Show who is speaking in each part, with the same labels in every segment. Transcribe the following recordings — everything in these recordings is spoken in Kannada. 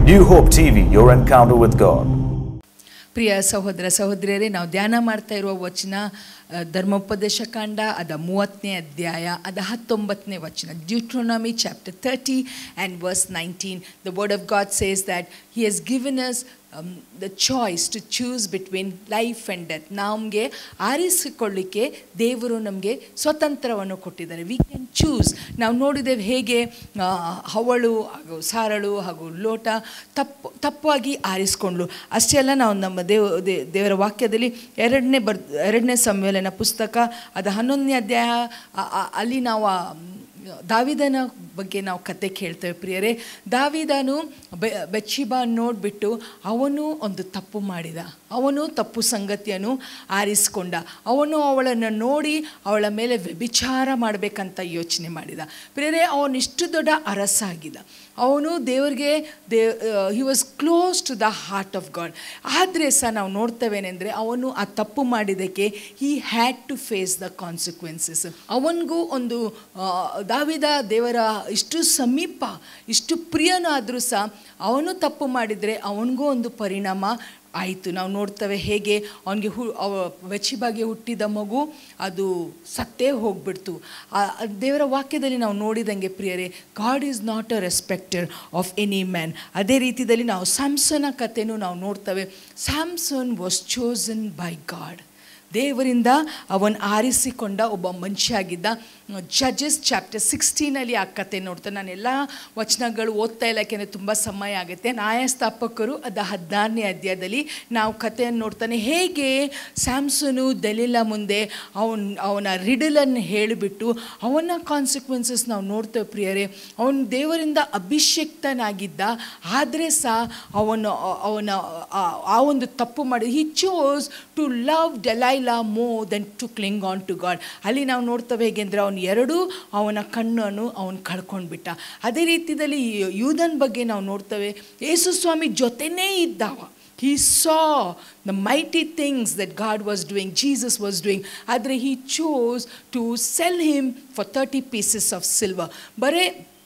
Speaker 1: New Hope TV, your encounter with God.
Speaker 2: ಪ್ರಿಯ ಸಹೋದರ ಸಹೋದರಿಯರೇ ನಾವು ಧ್ಯಾನ ಮಾಡ್ತಾ ಇರುವ ವಚನ ಆ, ಧರ್ಮೋಪದೇಶ ಕಾಂಡ ಅದ ಮೂವತ್ತನೇ ಅಧ್ಯಾಯ ಅದ ಹತ್ತೊಂಬತ್ತನೇ ವಚನ Deuteronomy chapter thirty and verse nineteen the word of God says that he has given us the choice to choose between life and death ನಮಗೆ ಆರಿಸಿಕೊಳ್ಳಿಕ್ಕೆ ದೇವರು ನಮಗೆ ಸ್ವತಂತ್ರವನ್ನು ಕೊಟ್ಟಿದ್ದಾರೆ ವಿ ಕ್ಯಾನ್ ಚೂಸ್ ನಾವು ನೋಡಿದ್ದೇವೆ ಹೇಗೆ ಆ, ಹವಳು ಹಾಗೂ ಸಾರಳು ಹಾಗೂ ಲೋಟ ತಪ್ಪು ತಪ್ಪಾಗಿ ಆರಿಸ್ಕೊಂಡ್ಲು ಅಷ್ಟೇ ಅಲ್ಲ ನಾವು ನಮ್ಮ ದೇವ ದೇ- ದೇವರ ವಾಕ್ಯದಲ್ಲಿ ಎರಡನೇ ಬರ್ ಎರಡನೇ ಸಮ್ಮೇಳನ ಪುಸ್ತಕ ಅದು ಹನ್ನೊಂದನೇ ಅಧ್ಯಾಯ ಆ- ಆ- ಅಲ್ಲಿ ನಾವು ಆ, ದಾವಿದನ ಬಗ್ಗೆ ನಾವು ಕತೆ ಕೇಳ್ತೇವೆ ಪ್ರಿಯರೇ ದಾವಿದನು ಬೆ ಬೆಚ್ಚಿಬ ನೋಡಿಬಿಟ್ಟು ಅವನು ಒಂದು ತಪ್ಪು ಮಾಡಿದ ಅವನು ತಪ್ಪು ಸಂಗತಿಯನ್ನು ಆರಿಸ್ಕೊಂಡ ಅವನು ಅವಳನ್ನು ನೋಡಿ ಅವಳ ಮೇಲೆ ವ್ಯಭಿಚಾರ ಮಾಡಬೇಕಂತ ಯೋಚನೆ ಮಾಡಿದ ಪ್ರಿಯರೇ ಅವನು ಇಷ್ಟು ದೊಡ್ಡ ಅರಸಾಗಿದ್ದ ಅವನು ದೇವರಿಗೆ ದೇ he was close to the heart of God ಆದರೆ ಸಹ ನಾವು ನೋಡ್ತೇವೇನೆಂದರೆ ಅವನು ಆ ತಪ್ಪು ಮಾಡಿದ್ದಕ್ಕೆ he had to face the consequences ಅವನಿಗೂ ಒಂದು ಆ, ದಾವಿದ ದೇವರ ಇಷ್ಟು ಸಮೀಪ ಇಷ್ಟು ಪ್ರಿಯನಾದರೂ ಸಹ ಅವನು ತಪ್ಪು ಮಾಡಿದರೆ ಅವನಿಗೂ ಒಂದು ಪರಿಣಾಮ ಆಯಿತು ನಾವು ನೋಡ್ತೇವೆ ಹೇಗೆ ಅವನಿಗೆ ಹು ಅವ ಬೆಚ್ಚಿಬಾಗಿ ಹುಟ್ಟಿದ ಮಗು ಅದು ಸತ್ತೇ ಹೋಗ್ಬಿಡ್ತು ಆ ಆ ದೇವರ ವಾಕ್ಯದಲ್ಲಿ ನಾವು ನೋಡಿದಂಗೆ ಪ್ರಿಯರೇ God is not a respecter of any man ಅದೇ ರೀತಿಯಲ್ಲಿ ನಾವು ಸ್ಯಾಮ್ಸನ ಕಥೆನೂ ನಾವು ನೋಡ್ತೇವೆ Samson was chosen by God ದೇವರಿಂದ ಅವನು ಆರಿಸಿಕೊಂಡ ಒಬ್ಬ ಮನುಷ್ಯ ಆಗಿದ್ದ ಜಜಸ್ ಚಾಪ್ಟರ್ ಸಿಕ್ಸ್ಟೀನಲ್ಲಿ ಆ ಕತೆ ನೋಡ್ತಾನೆ ನಾನು ಎಲ್ಲ ವಚನಗಳು ಓದ್ತಾ ಇಲ್ಲ ಯಾಕೆಂದರೆ ತುಂಬ ಸಮಯ ಆಗುತ್ತೆ ನ್ಯಾಯಸ್ಥಾಪಕರು ಅದ ಹದಿನಾರನೇ ಅಧ್ಯಾಯದಲ್ಲಿ ನಾವು ಕಥೆಯನ್ನು ನೋಡ್ತಾನೆ ಹೇಗೆ ಸ್ಯಾಮ್ಸನು ದಲಿಲ ಮುಂದೆ ಅವನ ಅವನ ರಿಡಲನ್ನು ಹೇಳಿಬಿಟ್ಟು ಅವನ ಕಾನ್ಸಿಕ್ವೆನ್ಸಸ್ ನಾವು ನೋಡ್ತೇವೆ ಪ್ರಿಯರೇ ಅವನು ದೇವರಿಂದ ಅಭಿಷಕ್ತನಾಗಿದ್ದ ಆದರೆ ಸಹ ಅವನು ಅವನ ಆ- ಆ ಒಂದು ತಪ್ಪು ಮಾಡಿ he chose to love Delilah more than to cling on to God ಅಲ್ಲಿ ನಾವು ನೋಡ್ತೇವೆ ಹೇಗೆಂದರೆ ಅವನು ಎರಡೂ ಅವನ ಕಣ್ಣನ್ನು ಅವನು ಕಳ್ಕೊಂಡ್ಬಿಟ್ಟ ಅದೇ ರೀತಿಯಲ್ಲಿ ಯೂದನ್ ಬಗ್ಗೆ ನಾವು ನೋಡ್ತೇವೆ ಯೇಸು ಸ್ವಾಮಿ ಜೊತೆನೇ ಇದ್ದವ he saw the mighty things that God was doing, Jesus was doing. ಆದರೆ he chose to sell him for 30 pieces of silver. ಬರೇ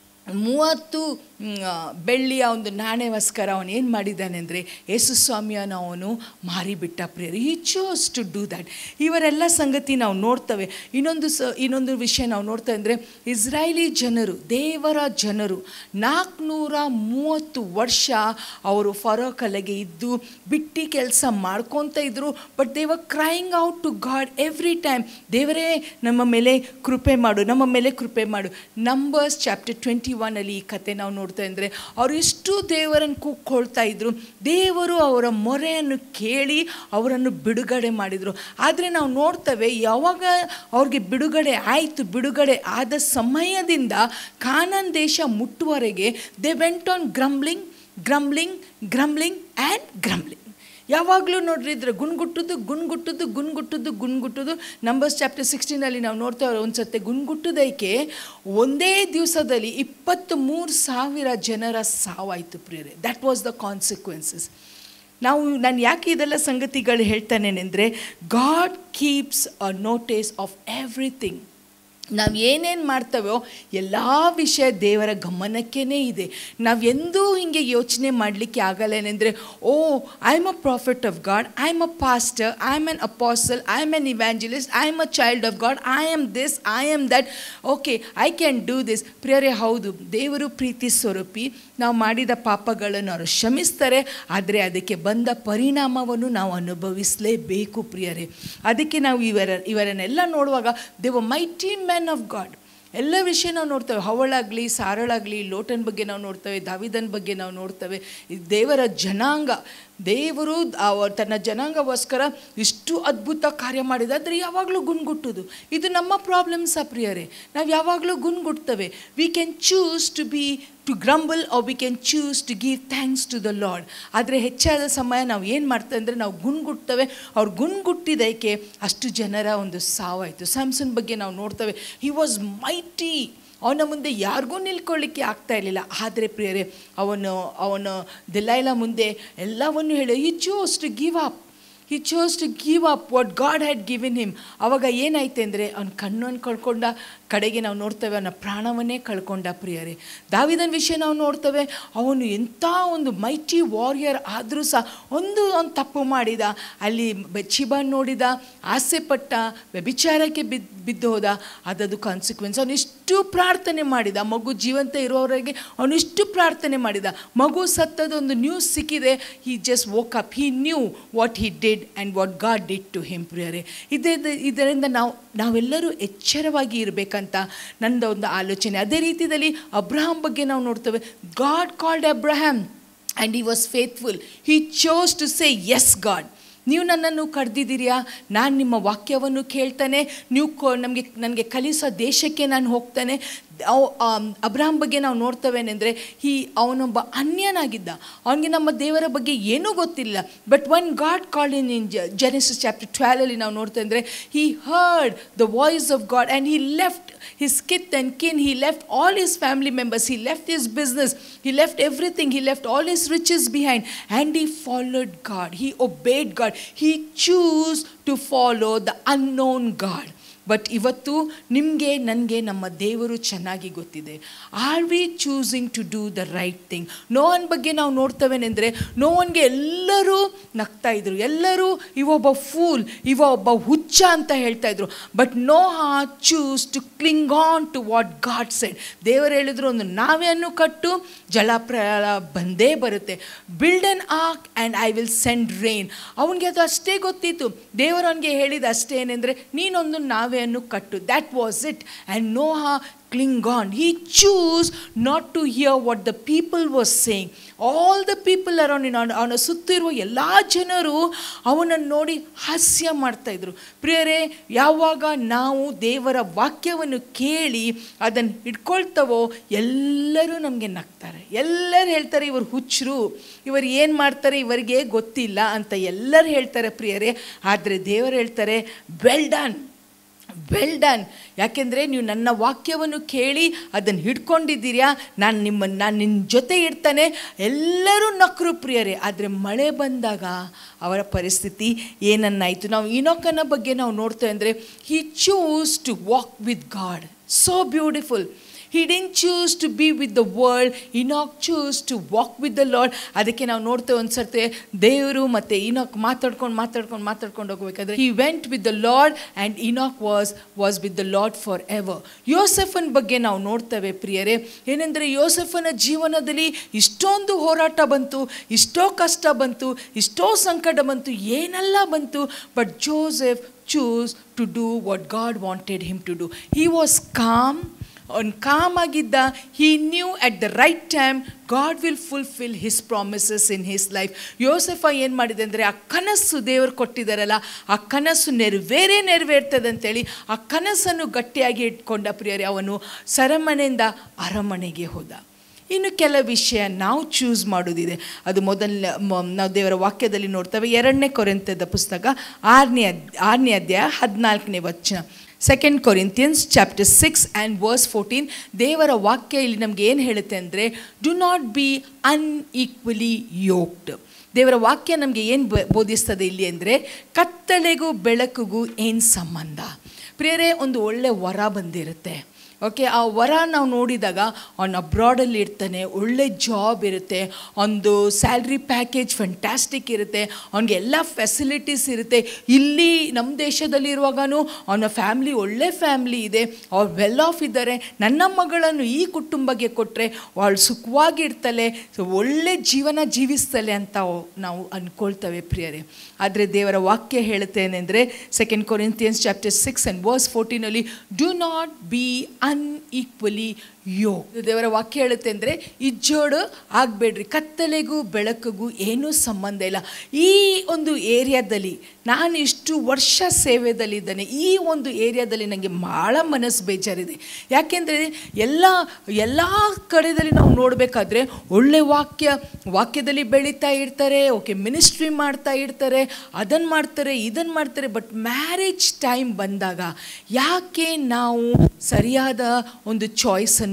Speaker 2: ಮೂವತ್ತು ಮ್, ಆ, ಬೆಳ್ಳಿಯ ಒಂದು ನಾಣ್ಯವಸ್ಕರ ಅವನು ಏನು ಮಾಡಿದ್ದಾನೆ ಅಂದರೆ ಯೇಸು ಸ್ವಾಮಿಯನ್ನು ಅವನು ಮಾರಿಬಿಟ್ಟ ಪ್ರಿಯರು ಈ ಚೋಸ್ ಟು ಡೂ ದ್ಯಾಟ್ ಇವರೆಲ್ಲ ಸಂಗತಿ ನಾವು ನೋಡ್ತೇವೆ ಇನ್ನೊಂದು ಸ ಇನ್ನೊಂದು ವಿಷಯ ನಾವು ನೋಡ್ತೇವೆ ಅಂದರೆ ಇಸ್ರಾಯೇಲಿ ಜನರು ದೇವರ ಜನರು ನಾಲ್ಕುನೂರ ಮೂವತ್ತು ವರ್ಷ ಅವರು ಫರೋಕಲೆಗೆ ಇದ್ದು ಬಿಟ್ಟು ಕೆಲಸ ಮಾಡ್ಕೊತ ಇದ್ದರು but they were crying out to God every time ದೇವರೇ ನಮ್ಮ ಮೇಲೆ ಕೃಪೆ ಮಾಡು ನಮ್ಮ ಮೇಲೆ ಕೃಪೆ ಮಾಡು ನಂಬರ್ಸ್ ಚಾಪ್ಟರ್ ಟ್ವೆಂಟಿ ಒನಲ್ಲಿ ಈ ಕತೆ ನಾವು ನೋಡ್ತಾ ಇದ್ರೆ ಅವರು ಎಷ್ಟು ದೇವರನ್ನು ಕೂಗ್ಕೊಳ್ತಾ ಇದ್ರು ದೇವರು ಅವರ ಮೊರೆಯನ್ನು ಕೇಳಿ ಅವರನ್ನು ಬಿಡುಗಡೆ ಮಾಡಿದರು ಆದರೆ ನಾವು ನೋಡ್ತೇವೆ ಯಾವಾಗ ಅವ್ರಿಗೆ ಬಿಡುಗಡೆ ಆಯಿತು ಬಿಡುಗಡೆ ಆದ ಸಮಯದಿಂದ ಕಾನಾನ್ ದೇಶ ಮುಟ್ಟುವರೆಗೆ they went on grumbling grumbling grumbling and grumbling ಯಾವಾಗಲೂ ನೋಡ್ರಿ ಇದ್ರೆ ಗುಣ್ಗುಟ್ಟುದು ಗುಣ್ಗುಟ್ಟುದು ಗುಣ್ಗುಟ್ಟುದು ಗುಣ್ಗುಟ್ಟುದು ನಂಬರ್ಸ್ ಚಾಪ್ಟರ್ ಸಿಕ್ಸ್ಟೀನಲ್ಲಿ ನಾವು ನೋಡ್ತೇವೆ ಒಂದು ಸತ್ತೆ ಗುಣ್ಗುಟ್ಟುದಕ್ಕೆ ಒಂದೇ ದಿವಸದಲ್ಲಿ ಇಪ್ಪತ್ತು ಮೂರು ಸಾವಿರ ಜನರ ಸಾವಾಯಿತು ಪ್ರಿಯರೇ ದ್ಯಾಟ್ ವಾಸ್ ದ ಕಾನ್ಸಿಕ್ವೆನ್ಸಸ್ ನಾವು ನಾನು ಯಾಕೆ ಇದೆಲ್ಲ ಸಂಗತಿಗಳು ಹೇಳ್ತಾನೇನೆಂದರೆ God keeps a notice of everything ನಾವು ಏನೇನು ಮಾಡ್ತೇವೋ ಎಲ್ಲ ವಿಷಯ ದೇವರ ಗಮನಕ್ಕೇ ಇದೆ ನಾವು ಎಂದೂ ಹಿಂಗೆ ಯೋಚನೆ ಮಾಡಲಿಕ್ಕೆ ಆಗಲ್ಲ ಏನೆಂದರೆ oh I am a prophet of God I am a pastor I am an apostle I am an evangelist I am a child of God I am this I am that okay I can do this ಪ್ರಿಯರೇ ಹೌದು ದೇವರು ಪ್ರೀತಿ ಸ್ವರೂಪಿ ನಾವು ಮಾಡಿದ ಪಾಪಗಳನ್ನು ಅವರು ಕ್ಷಮಿಸ್ತಾರೆ ಆದರೆ ಅದಕ್ಕೆ ಬಂದ ಪರಿಣಾಮವನ್ನು ನಾವು ಅನುಭವಿಸಲೇಬೇಕು ಪ್ರಿಯರೇ ಅದಕ್ಕೆ ನಾವು ಇವರ ಇವರನ್ನೆಲ್ಲ ನೋಡುವಾಗ ದೇವ ಮೈಟಿ ಮ್ಯಾನ್ ಆಫ್ ಗಾಡ್ ಎಲ್ಲ ವಿಷಯ ನಾವು ನೋಡ್ತೇವೆ ಹವಳಾಗಲಿ ಸಾರಳಾಗಲಿ ಲೋಟನ್ ಬಗ್ಗೆ ನಾವು ನೋಡ್ತೇವೆ ದಾವಿದನ್ ಬಗ್ಗೆ ನಾವು ನೋಡ್ತೇವೆ ಈ ದೇವರ ಜನಾಂಗ ದೇವರು ಅವ ತನ್ನ ಜನಾಂಗಗೋಸ್ಕರ ಇಷ್ಟು ಅದ್ಭುತ ಕಾರ್ಯ ಮಾಡಿದ ಆದರೆ ಯಾವಾಗಲೂ ಗುಣ್ಗುಟ್ಟುದು ಇದು ನಮ್ಮ ಪ್ರಾಬ್ಲಮ್ಸ್ ಪ್ರಿಯರೇ ನಾವು ಯಾವಾಗಲೂ ಗುಣ್ಗುಡ್ತೇವೆ we can choose to be to grumble or we can choose to give thanks to the Lord ಆದರೆ ಹೆಚ್ಚಾದ ಸಮಯ ನಾವು ಏನು ಮಾಡ್ತೇವೆ ಅಂದರೆ ನಾವು ಗುಣ್ಗುಡ್ತೇವೆ ಅವ್ರು ಗುಣ್ಗುಟ್ಟಿದ್ದಕ್ಕೆ ಅಷ್ಟು ಜನರ ಒಂದು ಸಾವಾಯಿತು ಸ್ಯಾಮ್ಸನ್ ಬಗ್ಗೆ ನಾವು ನೋಡ್ತೇವೆ ಹಿ ವಾಸ್ ಮೈಟಿ ಅವನ ಮುಂದೆ ಯಾರಿಗೂ ನಿಲ್ಕೊಳ್ಳಿಕ್ಕೆ ಆಗ್ತಾ ಇರಲಿಲ್ಲ ಆದರೆ ಪ್ರಿಯರೇ ಅವನು ಅವನು ದಿಲೈಲ ಮುಂದೆ ಎಲ್ಲವನ್ನು ಹೇಳಿ he choose to give up he chose to give up what God had given him ಅವಾಗ ಏನಾಯ್ತು ಅಂದರೆ ಅವ್ನ ಕಣ್ಣನ್ನು ಕಳ್ಕೊಂಡ ಕಡೆಗೆ ನಾವು ನೋಡ್ತೇವೆ ಅವನ ಪ್ರಾಣವನ್ನೇ ಕಳ್ಕೊಂಡ ಪ್ರಿಯರೇ ದಾವಿದನ ವಿಷಯ ನಾವು ನೋಡ್ತೇವೆ ಅವನು ಎಂಥ ಒಂದು ಮೈಟಿ ವಾರಿಯರ್ ಆದರೂ ಸಹ ಒಂದು ಒಂದು ತಪ್ಪು ಮಾಡಿದ ಅಲ್ಲಿ ಬೆಚ್ಚಿಬ ನೋಡಿದ ಆಸೆ ಪಟ್ಟ ವ್ಯಭಿಚಾರಕ್ಕೆ ಬಿದ್ದು ಬಿದ್ದು ಹೋದ ಅದದು ಕಾನ್ಸಿಕ್ವೆನ್ಸ್ ಅವನಿಷ್ಟು ಪ್ರಾರ್ಥನೆ ಮಾಡಿದ ಮಗು ಜೀವಂತ ಇರೋವರೆಗೆ ಅವನಿಷ್ಟು ಪ್ರಾರ್ಥನೆ ಮಾಡಿದ ಮಗು ಸತ್ತದೊಂದು ನ್ಯೂಸ್ ಸಿಕ್ಕಿದೆ he just woke up he knew what he did and what God did to him ಪ್ರಿಯರೇ ಇದೇ ಇದರಿಂದ ನಾವು ನಾವೆಲ್ಲರೂ ಎಚ್ಚರವಾಗಿ ಇರಬೇಕಂತ ನಂದು ಒಂದು ಆಲೋಚನೆ ಅದೇ ರೀತಿಯಲ್ಲಿ ಅಬ್ರಹಾಂ ಬಗ್ಗೆ ನಾವು ನೋಡ್ತೇವೆ God called Abraham and he was faithful he chose to say yes God ನೀವು ನನ್ನನ್ನು ಕರೆದಿದ್ದೀರಿಯಾ ನಾನು ನಿಮ್ಮ ವಾಕ್ಯವನ್ನು ಕೇಳ್ತಾನೆ ನೀವು ಕೊ ನಮಗೆ ನನಗೆ ಕಲಿಸೋ ದೇಶಕ್ಕೆ ನಾನು ಹೋಗ್ತಾನೆ ಅವ್ ಅಬ್ರಾಹಂ ಬಗ್ಗೆ ನಾವು ನೋಡ್ತವೇನೆಂದರೆ ಈ ಅವನೊಬ್ಬ ಅನ್ಯನಾಗಿದ್ದ ಅವನಿಗೆ ನಮ್ಮ ದೇವರ ಬಗ್ಗೆ ಏನೂ ಗೊತ್ತಿಲ್ಲ but when God called in in Genesis chapter ಟ್ವೆಲಲ್ಲಿ ನಾವು ನೋಡ್ತಾ ಅಂದರೆ he heard the voice of God and he left his kith and kin. He left all his family members. He left his business. He left everything. He left all his riches behind. And he followed God. He obeyed God. He chose to follow the unknown God. But ಇವತ್ತು ನಿಮಗೆ ನನಗೆ ನಮ್ಮ ದೇವರು ಚೆನ್ನಾಗಿ ಗೊತ್ತಿದೆ are we choosing to do the right thing ನೋವನ್ ಬಗ್ಗೆ ನಾವು ನೋಡ್ತವೇನೆಂದರೆ ನೋವನ್ಗೆ ಎಲ್ಲರೂ ನಗ್ತಾ ಇದ್ರು ಎಲ್ಲರೂ ಇವ ಒಬ್ಬ ಫೂಲ್ ಇವ ಒಬ್ಬ ಹುಚ್ಚ ಅಂತ ಹೇಳ್ತಾ ಇದ್ರು but Noah choose to cling on to what God said ದೇವರು ಹೇಳಿದ್ರು ಒಂದು ನಾವೆಯನ್ನು ಕಟ್ಟು ಜಲಪ್ರಳ ಬಂದೇ ಬರುತ್ತೆ build an ark and I will send rain ಅವನಿಗೆ ಅದು ಅಷ್ಟೇ ಗೊತ್ತಿತ್ತು ದೇವರು ಅವನಿಗೆ ಹೇಳಿದ ಅಷ್ಟೇ ಏನೆಂದರೆ ನೀನೊಂದು ನಾವೆಯನ್ನು ಕಟ್ಟು that was it and Noah cling on he choose not to hear what the people was saying all the people around in ಅವನ ಸುತ್ತಿರುವ ಎಲ್ಲ ಜನರು ಅವನನ್ನು ನೋಡಿ ಹಾಸ್ಯ ಮಾಡ್ತಾಯಿದ್ರು ಪ್ರಿಯರೇ ಯಾವಾಗ ನಾವು ದೇವರ ವಾಕ್ಯವನ್ನು ಕೇಳಿ ಅದನ್ನು ಹಿಡ್ಕೊಳ್ತವೋ ಎಲ್ಲರೂ ನಮಗೆ ನಗ್ತಾರೆ ಎಲ್ಲರೂ ಹೇಳ್ತಾರೆ ಇವರು ಹುಚ್ಚರು ಇವರು ಏನು ಮಾಡ್ತಾರೆ ಇವರಿಗೆ ಗೊತ್ತಿಲ್ಲ ಅಂತ ಎಲ್ಲರೂ ಹೇಳ್ತಾರೆ ಪ್ರಿಯರೇ ಆದರೆ ದೇವರು ಹೇಳ್ತಾರೆ ವೆಲ್ ಡನ್ ವೆಲ್ ಡನ್ ಯಾಕೆಂದರೆ ನೀವು ನನ್ನ ವಾಕ್ಯವನ್ನು ಕೇಳಿ ಅದನ್ನು ಹಿಡ್ಕೊಂಡಿದ್ದೀರಾ ನಾನು ನಿಮ್ಮನ್ನು ನಾನು ನಿನ್ನ ಜೊತೆ ಇರ್ತಾನೆ ಎಲ್ಲರೂ ನಕರು ಪ್ರಿಯರೇ ಆದರೆ ಮಳೆ ಬಂದಾಗ ಅವರ ಪರಿಸ್ಥಿತಿ ಏನನ್ನಾಯಿತು ನಾವು ಇನೋಕನ ಬಗ್ಗೆ ನಾವು ನೋಡ್ತೇವೆ ಅಂದರೆ he choose to walk with God so beautiful he didn't choose to be with the world Enoch choose to walk with the Lord ಅದಕ್ಕೆ ನಾವು ನೋಡ್ತೇವೆ ಒಂದು ಸರ್ತಿ ದೇವರು ಮತ್ತು ಇನಾಕ್ ಮಾತಾಡ್ಕೊಂಡು ಮಾತಾಡ್ಕೊಂಡು ಮಾತಾಡ್ಕೊಂಡು ಹೋಗ್ಬೇಕಾದ್ರೆ he went with the Lord and Enoch was was with the Lord forever ಯೋಸೆಫನ್ ಬಗ್ಗೆ ನಾವು ನೋಡ್ತೇವೆ ಪ್ರಿಯರೇ ಏನೆಂದರೆ ಯೋಸೆಫನ ಜೀವನದಲ್ಲಿ ಇಷ್ಟೊಂದು ಹೋರಾಟ ಬಂತು ಇಷ್ಟೋ ಕಷ್ಟ ಬಂತು ಇಷ್ಟೋ ಸಂಕಟ ಬಂತು ಏನೆಲ್ಲ ಬಂತು but Joseph choose to do what God wanted him to do he was calm ಅವ್ನು ಕಾಮ್ ಆಗಿದ್ದ he knew at the right time God will fulfil his promises in his life ಯೋಸೆಫ ಏನು ಮಾಡಿದೆ ಅಂದರೆ ಆ ಕನಸು ದೇವರು ಕೊಟ್ಟಿದ್ದಾರಲ್ಲ ಆ ಕನಸು ನೆರವೇರೇ ನೆರವೇರ್ತದೆ ಅಂತೇಳಿ ಆ ಕನಸನ್ನು ಗಟ್ಟಿಯಾಗಿ ಇಟ್ಕೊಂಡ ಪ್ರಿಯರೇ ಅವನು ಸರಮನೆಯಿಂದ ಅರಮನೆಗೆ ಹೋದ ಇನ್ನು ಕೆಲ ವಿಷಯ ನಾವು ಚೂಸ್ ಮಾಡೋದಿದೆ ಅದು ಮೊದಲ ನಾವು ದೇವರ ವಾಕ್ಯದಲ್ಲಿ ನೋಡ್ತೇವೆ ಎರಡನೇ ಕೊರೆಂತದ ಪುಸ್ತಕ ಆರನೇ ಅದ್ ಆರನೇ ಅಧ್ಯಾಯ ಹದಿನಾಲ್ಕನೇ ವಚನ second Corinthians chapter six and verse fourteen ದೇವರ ವಾಕ್ಯ ಇಲ್ಲಿ ನಮ್ಗೆ ಏನು ಹೇಳುತ್ತೆ ಅಂದರೆ do not be unequally yoked ದೇವರ ವಾಕ್ಯ ನಮಗೆ ಏನು ಬೋಧಿಸ್ತದೆ ಇಲ್ಲಿ ಅಂದರೆ ಕತ್ತಲೆಗೂ ಬೆಳಕಿಗೂ ಏನು ಸಂಬಂಧ ಪ್ರಿಯರೇ ಒಂದು ಒಳ್ಳೆ ವರ ಬಂದಿರುತ್ತೆ ಓಕೆ ಆ ವರ ನಾವು ನೋಡಿದಾಗ ಅವ್ನು ಅಬ್ರಾಡಲ್ಲಿ ಇರ್ತಾನೆ ಒಳ್ಳೆ ಜಾಬ್ ಇರುತ್ತೆ ಒಂದು ಸ್ಯಾಲ್ರಿ ಪ್ಯಾಕೇಜ್ ಫಂಟ್ಯಾಸ್ಟಿಕ್ ಇರುತ್ತೆ ಅವ್ನಿಗೆ ಎಲ್ಲ ಫೆಸಿಲಿಟೀಸ್ ಇರುತ್ತೆ ಇಲ್ಲಿ ನಮ್ಮ ದೇಶದಲ್ಲಿ ಇರುವಾಗನೂ ಅವನ ಫ್ಯಾಮ್ಲಿ ಒಳ್ಳೆ ಫ್ಯಾಮ್ಲಿ ಇದೆ ಅವ್ರು ವೆಲ್ ಆಫ್ ಇದ್ದಾರೆ ನನ್ನ ಮಗಳನ್ನು ಈ ಕುಟುಂಬಕ್ಕೆ ಕೊಟ್ಟರೆ ಅವಳು ಸುಖವಾಗಿರ್ತಾಳೆ ಸೊ ಒಳ್ಳೆ ಜೀವನ ಜೀವಿಸ್ತಾಳೆ ಅಂತ ನಾವು ಅಂದ್ಕೊಳ್ತೇವೆ ಪ್ರಿಯರೇ ಆದರೆ ದೇವರ ವಾಕ್ಯ ಹೇಳುತ್ತೇನೆಂದರೆ second Corinthians chapter six and verse ಫೋರ್ಟೀನಲ್ಲಿ ಡು ನಾಟ್ ಬಿ ಅನ್ಈಕ್ವಲಿ ಯೋ ದೇವರ ವಾಕ್ಯ ಹೇಳುತ್ತೆ ಅಂದರೆ ಇಜ್ಜೋಡು ಆಗಬೇಡ್ರಿ ಕತ್ತಲೆಗೂ ಬೆಳಕಿಗೂ ಏನೂ ಸಂಬಂಧ ಇಲ್ಲ ಈ ಒಂದು ಏರಿಯಾದಲ್ಲಿ ನಾನು ಇಷ್ಟು ವರ್ಷ ಸೇವೆದಲ್ಲಿದ್ದೇನೆ ಈ ಒಂದು ಏರಿಯಾದಲ್ಲಿ ನನಗೆ ಭಾಳ ಮನಸ್ಸು ಬೇಜಾರಿದೆ ಯಾಕೆಂದರೆ ಎಲ್ಲ ಎಲ್ಲ ಕಡೆದಲ್ಲಿ ನಾವು ನೋಡಬೇಕಾದ್ರೆ ಒಳ್ಳೆ ವಾಕ್ಯ ವಾಕ್ಯದಲ್ಲಿ ಬೆಳೀತಾ ಇರ್ತಾರೆ ಓಕೆ ಮಿನಿಸ್ಟ್ರಿ ಮಾಡ್ತಾ ಇರ್ತಾರೆ ಅದನ್ನು ಮಾಡ್ತಾರೆ ಇದನ್ನು ಮಾಡ್ತಾರೆ ಬಟ್ ಮ್ಯಾರೇಜ್ ಟೈಮ್ ಬಂದಾಗ ಯಾಕೆ ನಾವು ಸರಿಯಾದ ಒಂದು ಚಾಯ್ಸನ್ನು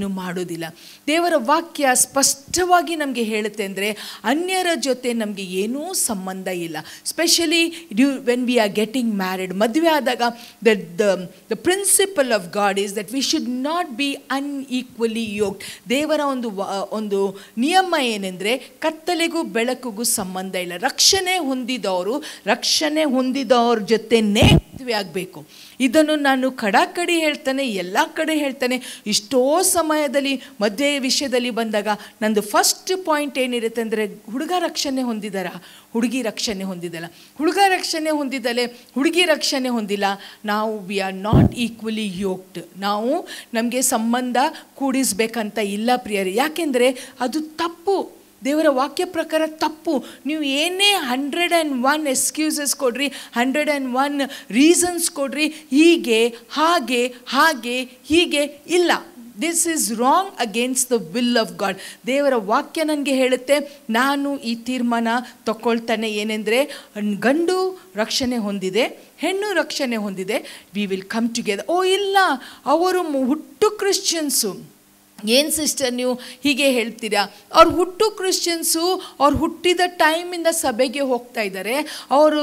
Speaker 2: ಏನು ಮಾಡೋದಿಲ್ಲ ದೇವರ ವಾಕ್ಯ ಸ್ಪಷ್ಟವಾಗಿ ನಮಗೆ ಹೇಳುತ್ತೆ ಅಂದರೆ ಅನ್ಯರ ಜೊತೆ ನಮಗೆ ಏನೂ ಸಂಬಂಧ ಇಲ್ಲ specially due when we are getting married ಮದುವೆ ಆದಾಗ the the the principle of God is that we should not be unequally yoked ದೇವರ ಒಂದು ವ- ಒಂದು ನಿಯಮ ಏನೆಂದರೆ ಕತ್ತಲೆಗೂ ಬೆಳಕಿಗೂ ಸಂಬಂಧ ಇಲ್ಲ ರಕ್ಷಣೆ ಹೊಂದಿದವರು ರಕ್ಷಣೆ ಹೊಂದಿದವ್ರ ಜೊತೆನೇ ಮದುವೆ ಆಗಬೇಕು ಇದನ್ನು ನಾನು ಕಡಾಕಡಿ ಹೇಳ್ತಾನೆ ಎಲ್ಲ ಕಡೆ ಹೇಳ್ತಾನೆ ಇಷ್ಟೋ ಸಮಯದಲ್ಲಿ ಮದುವೆ ವಿಷಯದಲ್ಲಿ ಬಂದಾಗ ನಂದು ಫಸ್ಟ್ ಪಾಯಿಂಟ್ ಏನಿರುತ್ತೆ ಅಂದರೆ ಹುಡುಗ ರಕ್ಷಣೆ ಹೊಂದಿದಾರ ಹುಡುಗಿ ರಕ್ಷಣೆ ಹೊಂದಿದಲ್ಲ ಹುಡುಗ ರಕ್ಷಣೆ ಹೊಂದಿದಲೆ ಹುಡುಗಿ ರಕ್ಷಣೆ ಹೊಂದಿಲ್ಲ ನಾವು we are not equally yoked ನಾವು ನಮಗೆ ಸಂಬಂಧ ಕೂಡಿಸ್ಬೇಕಂತ ಇಲ್ಲ ಪ್ರಿಯರೇ ಯಾಕೆಂದರೆ ಅದು ತಪ್ಪು ದೇವರ ವಾಕ್ಯ ಪ್ರಕಾರ ತಪ್ಪು ನೀವು ಏನೇ ಹಂಡ್ರೆಡ್ ಆ್ಯಂಡ್ ಒನ್ ಎಕ್ಸ್ಕ್ಯೂಸಸ್ ಕೊಡ್ರಿ ಹಂಡ್ರೆಡ್ ಆ್ಯಂಡ್ ಒನ್ ರೀಸನ್ಸ್ ಕೊಡ್ರಿ ಹೀಗೆ ಹಾಗೆ ಹಾಗೆ ಹೀಗೆ ಇಲ್ಲ this is wrong against the will of God ದೇವರ ವಾಕ್ಯ ನನಗೆ ಹೇಳುತ್ತೆ ನಾನು ಈ ತೀರ್ಮಾನ ತಗೊಳ್ತಾನೆ ಏನೆಂದರೆ ಗಂಡು ರಕ್ಷಣೆ ಹೊಂದಿದೆ ಹೆಣ್ಣು ರಕ್ಷಣೆ ಹೊಂದಿದೆ ವಿ ವಿಲ್ ಕಮ್ ಟುಗೆದರ್ ಓ ಇಲ್ಲ ಅವರು ಮು- ಹುಟ್ಟು ಕ್ರಿಶ್ಚಿಯನ್ಸು ಏನು ಸಿಸ್ಟರ್ ನೀವು ಹೀಗೆ ಹೇಳ್ತೀರಾ ಅವ್ರು ಹುಟ್ಟು ಕ್ರಿಶ್ಚಿಯನ್ಸು ಅವ್ರು ಹುಟ್ಟಿದ ಟೈಮಿಂದ ಸಭೆಗೆ ಹೋಗ್ತಾ ಇದ್ದಾರೆ ಅವರು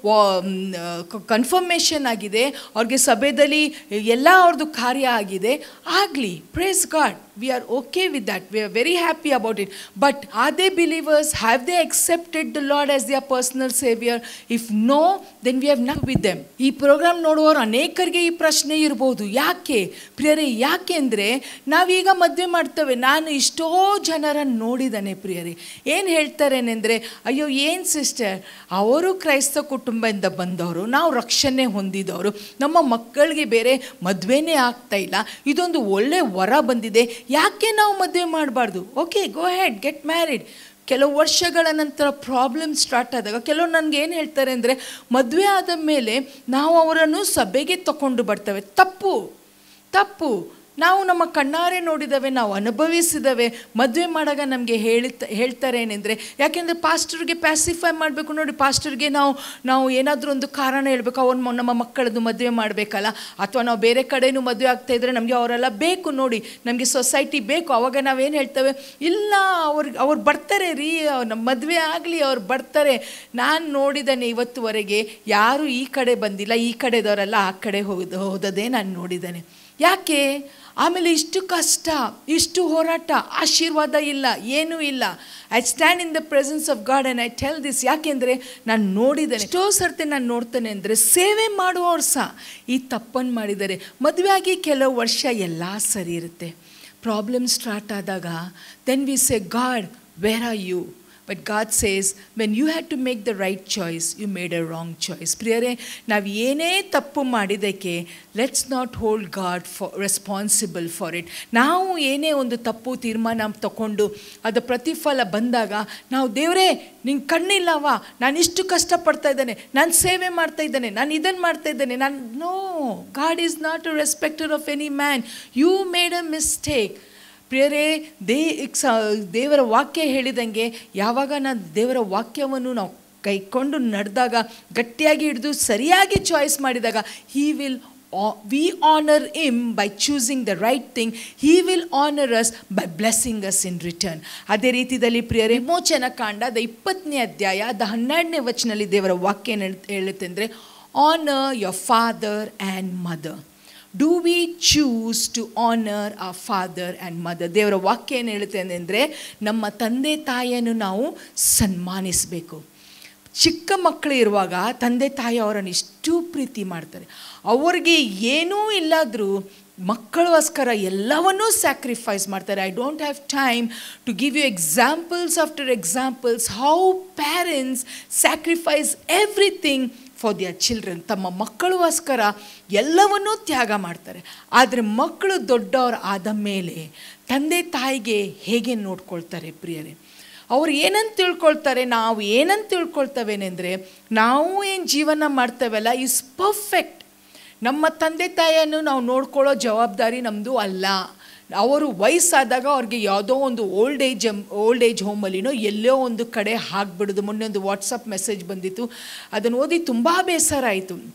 Speaker 2: ಕನ್ಫರ್ಮೇಷನ್ ಆಗಿದೆ ಅವ್ರಿಗೆ ಸಭೆಯಲ್ಲಿ ಎಲ್ಲ ಅವ್ರದ್ದು ಕಾರ್ಯ ಆಗಿದೆ ಆಗಲಿ praise God we are okay with that we are very happy about it but are they believers have they accepted the Lord as their personal saviour if no then we have not with them ಈ ಪ್ರೋಗ್ರಾಮ್ ನೋಡುವವರು ಅನೇಕರಿಗೆ ಈ ಪ್ರಶ್ನೆ ಇರ್ಬೋದು ಯಾಕೆ ಪ್ರಿಯರೇ ಯಾಕೆ ಅಂದರೆ ನಾವೀಗ ಮದುವೆ ಮಾಡ್ತೇವೆ ನಾನು ಇಷ್ಟೋ ಜನರನ್ನು ನೋಡಿದ್ದಾನೆ ಪ್ರಿಯರೇ ಏನು ಹೇಳ್ತಾರೇನೆಂದರೆ ಅಯ್ಯೋ ಏನು ಸಿಸ್ಟರ್ ಅವರು ಕ್ರೈಸ್ತ ಕುಟುಂಬದಿಂದ ಬಂದವರು ನಾವು ರಕ್ಷಣೆ ಹೊಂದಿದವರು ನಮ್ಮ ಮಕ್ಕಳಿಗೆ ಬೇರೆ ಮದುವೆನೇ ಆಗ್ತಾ ಇಲ್ಲ ಇದೊಂದು ಒಳ್ಳೆ ವರ ಬಂದಿದೆ ಯಾಕೆ ನಾವು ಮದುವೆ ಮಾಡಬಾರ್ದು okay go head get married ಕೆಲವು ವರ್ಷಗಳ ನಂತರ ಪ್ರಾಬ್ಲಮ್ ಸ್ಟಾರ್ಟ್ ಆದಾಗ ಕೆಲವು ನನಗೆ ಏನು ಹೇಳ್ತಾರೆ ಅಂದರೆ ಮದುವೆ ಆದ ಮೇಲೆ ನಾವು ಅವರನ್ನು ಸಭೆಗೆ ತಗೊಂಡು ಬರ್ತೇವೆ ತಪ್ಪು ತಪ್ಪು ನಾವು ನಮ್ಮ ಕಣ್ಣಾರೆ ನೋಡಿದವೆ ನಾವು ಅನುಭವಿಸಿದವೆ ಮದುವೆ ಮಾಡಾಗ ನಮಗೆ ಹೇಳಿತ ಹೇಳ್ತಾರೆ ಏನೆಂದರೆ ಯಾಕೆಂದರೆ ಪಾಸ್ಟರ್ಗೆ ಪ್ಯಾಸಿಫೈ ಮಾಡಬೇಕು ನೋಡಿ ಪಾಸ್ಟರ್ಗೆ ನಾವು ನಾವು ಏನಾದರೂ ಒಂದು ಕಾರಣ ಹೇಳಬೇಕು ಅವ್ರ ನಮ್ಮ ಮಕ್ಕಳದ್ದು ಮದುವೆ ಮಾಡಬೇಕಲ್ಲ ಅಥವಾ ನಾವು ಬೇರೆ ಕಡೆನೂ ಮದುವೆ ಆಗ್ತಾ ಇದ್ದರೆ ನಮಗೆ ಅವರೆಲ್ಲ ಬೇಕು ನೋಡಿ ನಮಗೆ ಸೊಸೈಟಿ ಬೇಕು ಅವಾಗ ನಾವೇನು ಹೇಳ್ತೇವೆ ಇಲ್ಲ ಅವ್ರಿಗೆ ಅವ್ರು ಬರ್ತಾರೆ ರೀ ನಮ್ಮ ಮದುವೆ ಆಗಲಿ ಅವ್ರು ಬರ್ತಾರೆ ನಾನು ನೋಡಿದ್ದೇನೆ ಇವತ್ತುವರೆಗೆ ಯಾರು ಈ ಕಡೆ ಬಂದಿಲ್ಲ ಈ ಕಡೆದವರೆಲ್ಲ ಆ ಕಡೆ ಹೋದ ಹೋದದೇ ನಾನು ನೋಡಿದ್ದೇನೆ ಯಾಕೆ ಆಮೇಲೆ ಇಷ್ಟು ಕಷ್ಟ ಇಷ್ಟು ಹೋರಾಟ ಆಶೀರ್ವಾದ ಇಲ್ಲ ಏನೂ ಇಲ್ಲ I stand in the presence of God and I tell this ಯಾಕೆಂದರೆ ನಾನು ನೋಡಿದ್ದೇನೆ ಎಷ್ಟೋ ಸರ್ತಿ ನಾನು ನೋಡ್ತೇನೆ ಅಂದರೆ ಸೇವೆ ಮಾಡುವವ್ರು ಸಹ ಈ ತಪ್ಪನ್ನು ಮಾಡಿದ್ದಾರೆ ಮದುವೆ ಆಗಿ ಕೆಲವು ವರ್ಷ ಎಲ್ಲ ಸರಿ ಇರುತ್ತೆ ಪ್ರಾಬ್ಲಮ್ ಸ್ಟಾರ್ಟ್ ಆದಾಗ then we say God where are you but God says when you had to make the right choice you made a wrong choice ಪ್ರಿಯರೇ ನಾವು ಏನೇ ತಪ್ಪು ಮಾಡಿದ್ದಕ್ಕೆ let's not hold God for responsible for it ನಾವು ಏನೇ ಒಂದು ತಪ್ಪು ತೀರ್ಮಾನ ತಗೊಂಡು ಅದು ಪ್ರತಿಫಲ ಬಂದಾಗ ನಾವು ದೇವರೇ ನಿಂಗೆ ಕಣ್ಣಿಲ್ಲವಾ ನಾನು ಇಷ್ಟು ಕಷ್ಟಪಡ್ತಾ ಇದ್ದೇನೆ ನಾನು ಸೇವೆ ಮಾಡ್ತಾ ಇದ್ದೇನೆ ನಾನು ಇದನ್ನು ಮಾಡ್ತಾ ಇದ್ದೇನೆ ನಾನು no God is not a respecter of any man you made a mistake ಪ್ರಿಯರೇ ದೇ ಸ ದೇವರ ವಾಕ್ಯ ಹೇಳಿದಂಗೆ ಯಾವಾಗ ನಾನು ದೇವರ ವಾಕ್ಯವನ್ನು ನಾವು ಕೈಕೊಂಡು ನಡೆದಾಗ ಗಟ್ಟಿಯಾಗಿ ಹಿಡಿದು ಸರಿಯಾಗಿ ಚಾಯ್ಸ್ ಮಾಡಿದಾಗ he will we honour him by choosing the right thing he will honour us by blessing us in return ಅದೇ ರೀತಿಯಲ್ಲಿ ಪ್ರಿಯರೇ ವಿಮೋಚನ ಕಾಂಡ ದ ಇಪ್ಪತ್ತನೇ ಅಧ್ಯಾಯ ದ ಹನ್ನೆರಡನೇ ವಚನಲ್ಲಿ ದೇವರ ವಾಕ್ಯ ಏನ್ ಹೇಳ್- ಹೇಳುತ್ತೆ ಅಂದರೆ honour your father and mother do we choose to honour a father and mother ದೇವರ ವಾಕ್ಯ ಏನು ಹೇಳುತ್ತೆ ಅಂದರೆ ನಮ್ಮ ತಂದೆ ತಾಯಿಯನ್ನು ನಾವು ಸನ್ಮಾನಿಸಬೇಕು ಚಿಕ್ಕ ಮಕ್ಕಳು ಇರುವಾಗ ತಂದೆ ತಾಯಿ ಅವರನ್ನು ಇಷ್ಟು ಪ್ರೀತಿ ಮಾಡ್ತಾರೆ ಅವ್ರಿಗೆ ಏನೂ ಇಲ್ಲಾದರೂ ಮಕ್ಕಳಿಗೋಸ್ಕರ ಎಲ್ಲವನ್ನೂ ಸ್ಯಾಕ್ರಿಫೈಸ್ ಮಾಡ್ತಾರೆ I don't have time to give you examples after examples how parents sacrifice everything for their children ತಮ್ಮ ಮಕ್ಕಳಿಗೋಸ್ಕರ ಎಲ್ಲವನ್ನೂ ತ್ಯಾಗ ಮಾಡ್ತಾರೆ ಆದರೆ ಮಕ್ಕಳು ದೊಡ್ಡವರು ಆದ ಮೇಲೆ ತಂದೆ ತಾಯಿಗೆ ಹೇಗೆ ನೋಡ್ಕೊಳ್ತಾರೆ ಪ್ರಿಯರೇ ಅವ್ರು ಏನಂತ ತಿಳ್ಕೊಳ್ತಾರೆ ನಾವು ಏನಂತ ತಿಳ್ಕೊಳ್ತವೇನೆಂದರೆ ನಾವು ಏನು ಜೀವನ ಮಾಡ್ತೇವಲ್ಲ ಈಸ್ ಪರ್ಫೆಕ್ಟ್ ನಮ್ಮ ತಂದೆ ತಾಯಿಯನ್ನು ನಾವು ನೋಡ್ಕೊಳ್ಳೋ ಜವಾಬ್ದಾರಿ ನಮ್ಮದು ಅಲ್ಲ ಅವರು ವಯಸ್ಸಾದಾಗ ಅವ್ರಿಗೆ ಯಾವುದೋ ಒಂದು ಓಲ್ಡ್ ಏಜ್ ಓಲ್ಡ್ ಏಜ್ ಹೋಮಲ್ಲಿನೋ ಎಲ್ಲೋ ಒಂದು ಕಡೆ ಹಾಕ್ಬಿಡೋದು ಮೊನ್ನೆ ಒಂದು ವಾಟ್ಸಪ್ ಮೆಸೇಜ್ ಬಂದಿತ್ತು ಅದನ್ನು ಓದಿ ತುಂಬ ಬೇಸರ ಆಯಿತು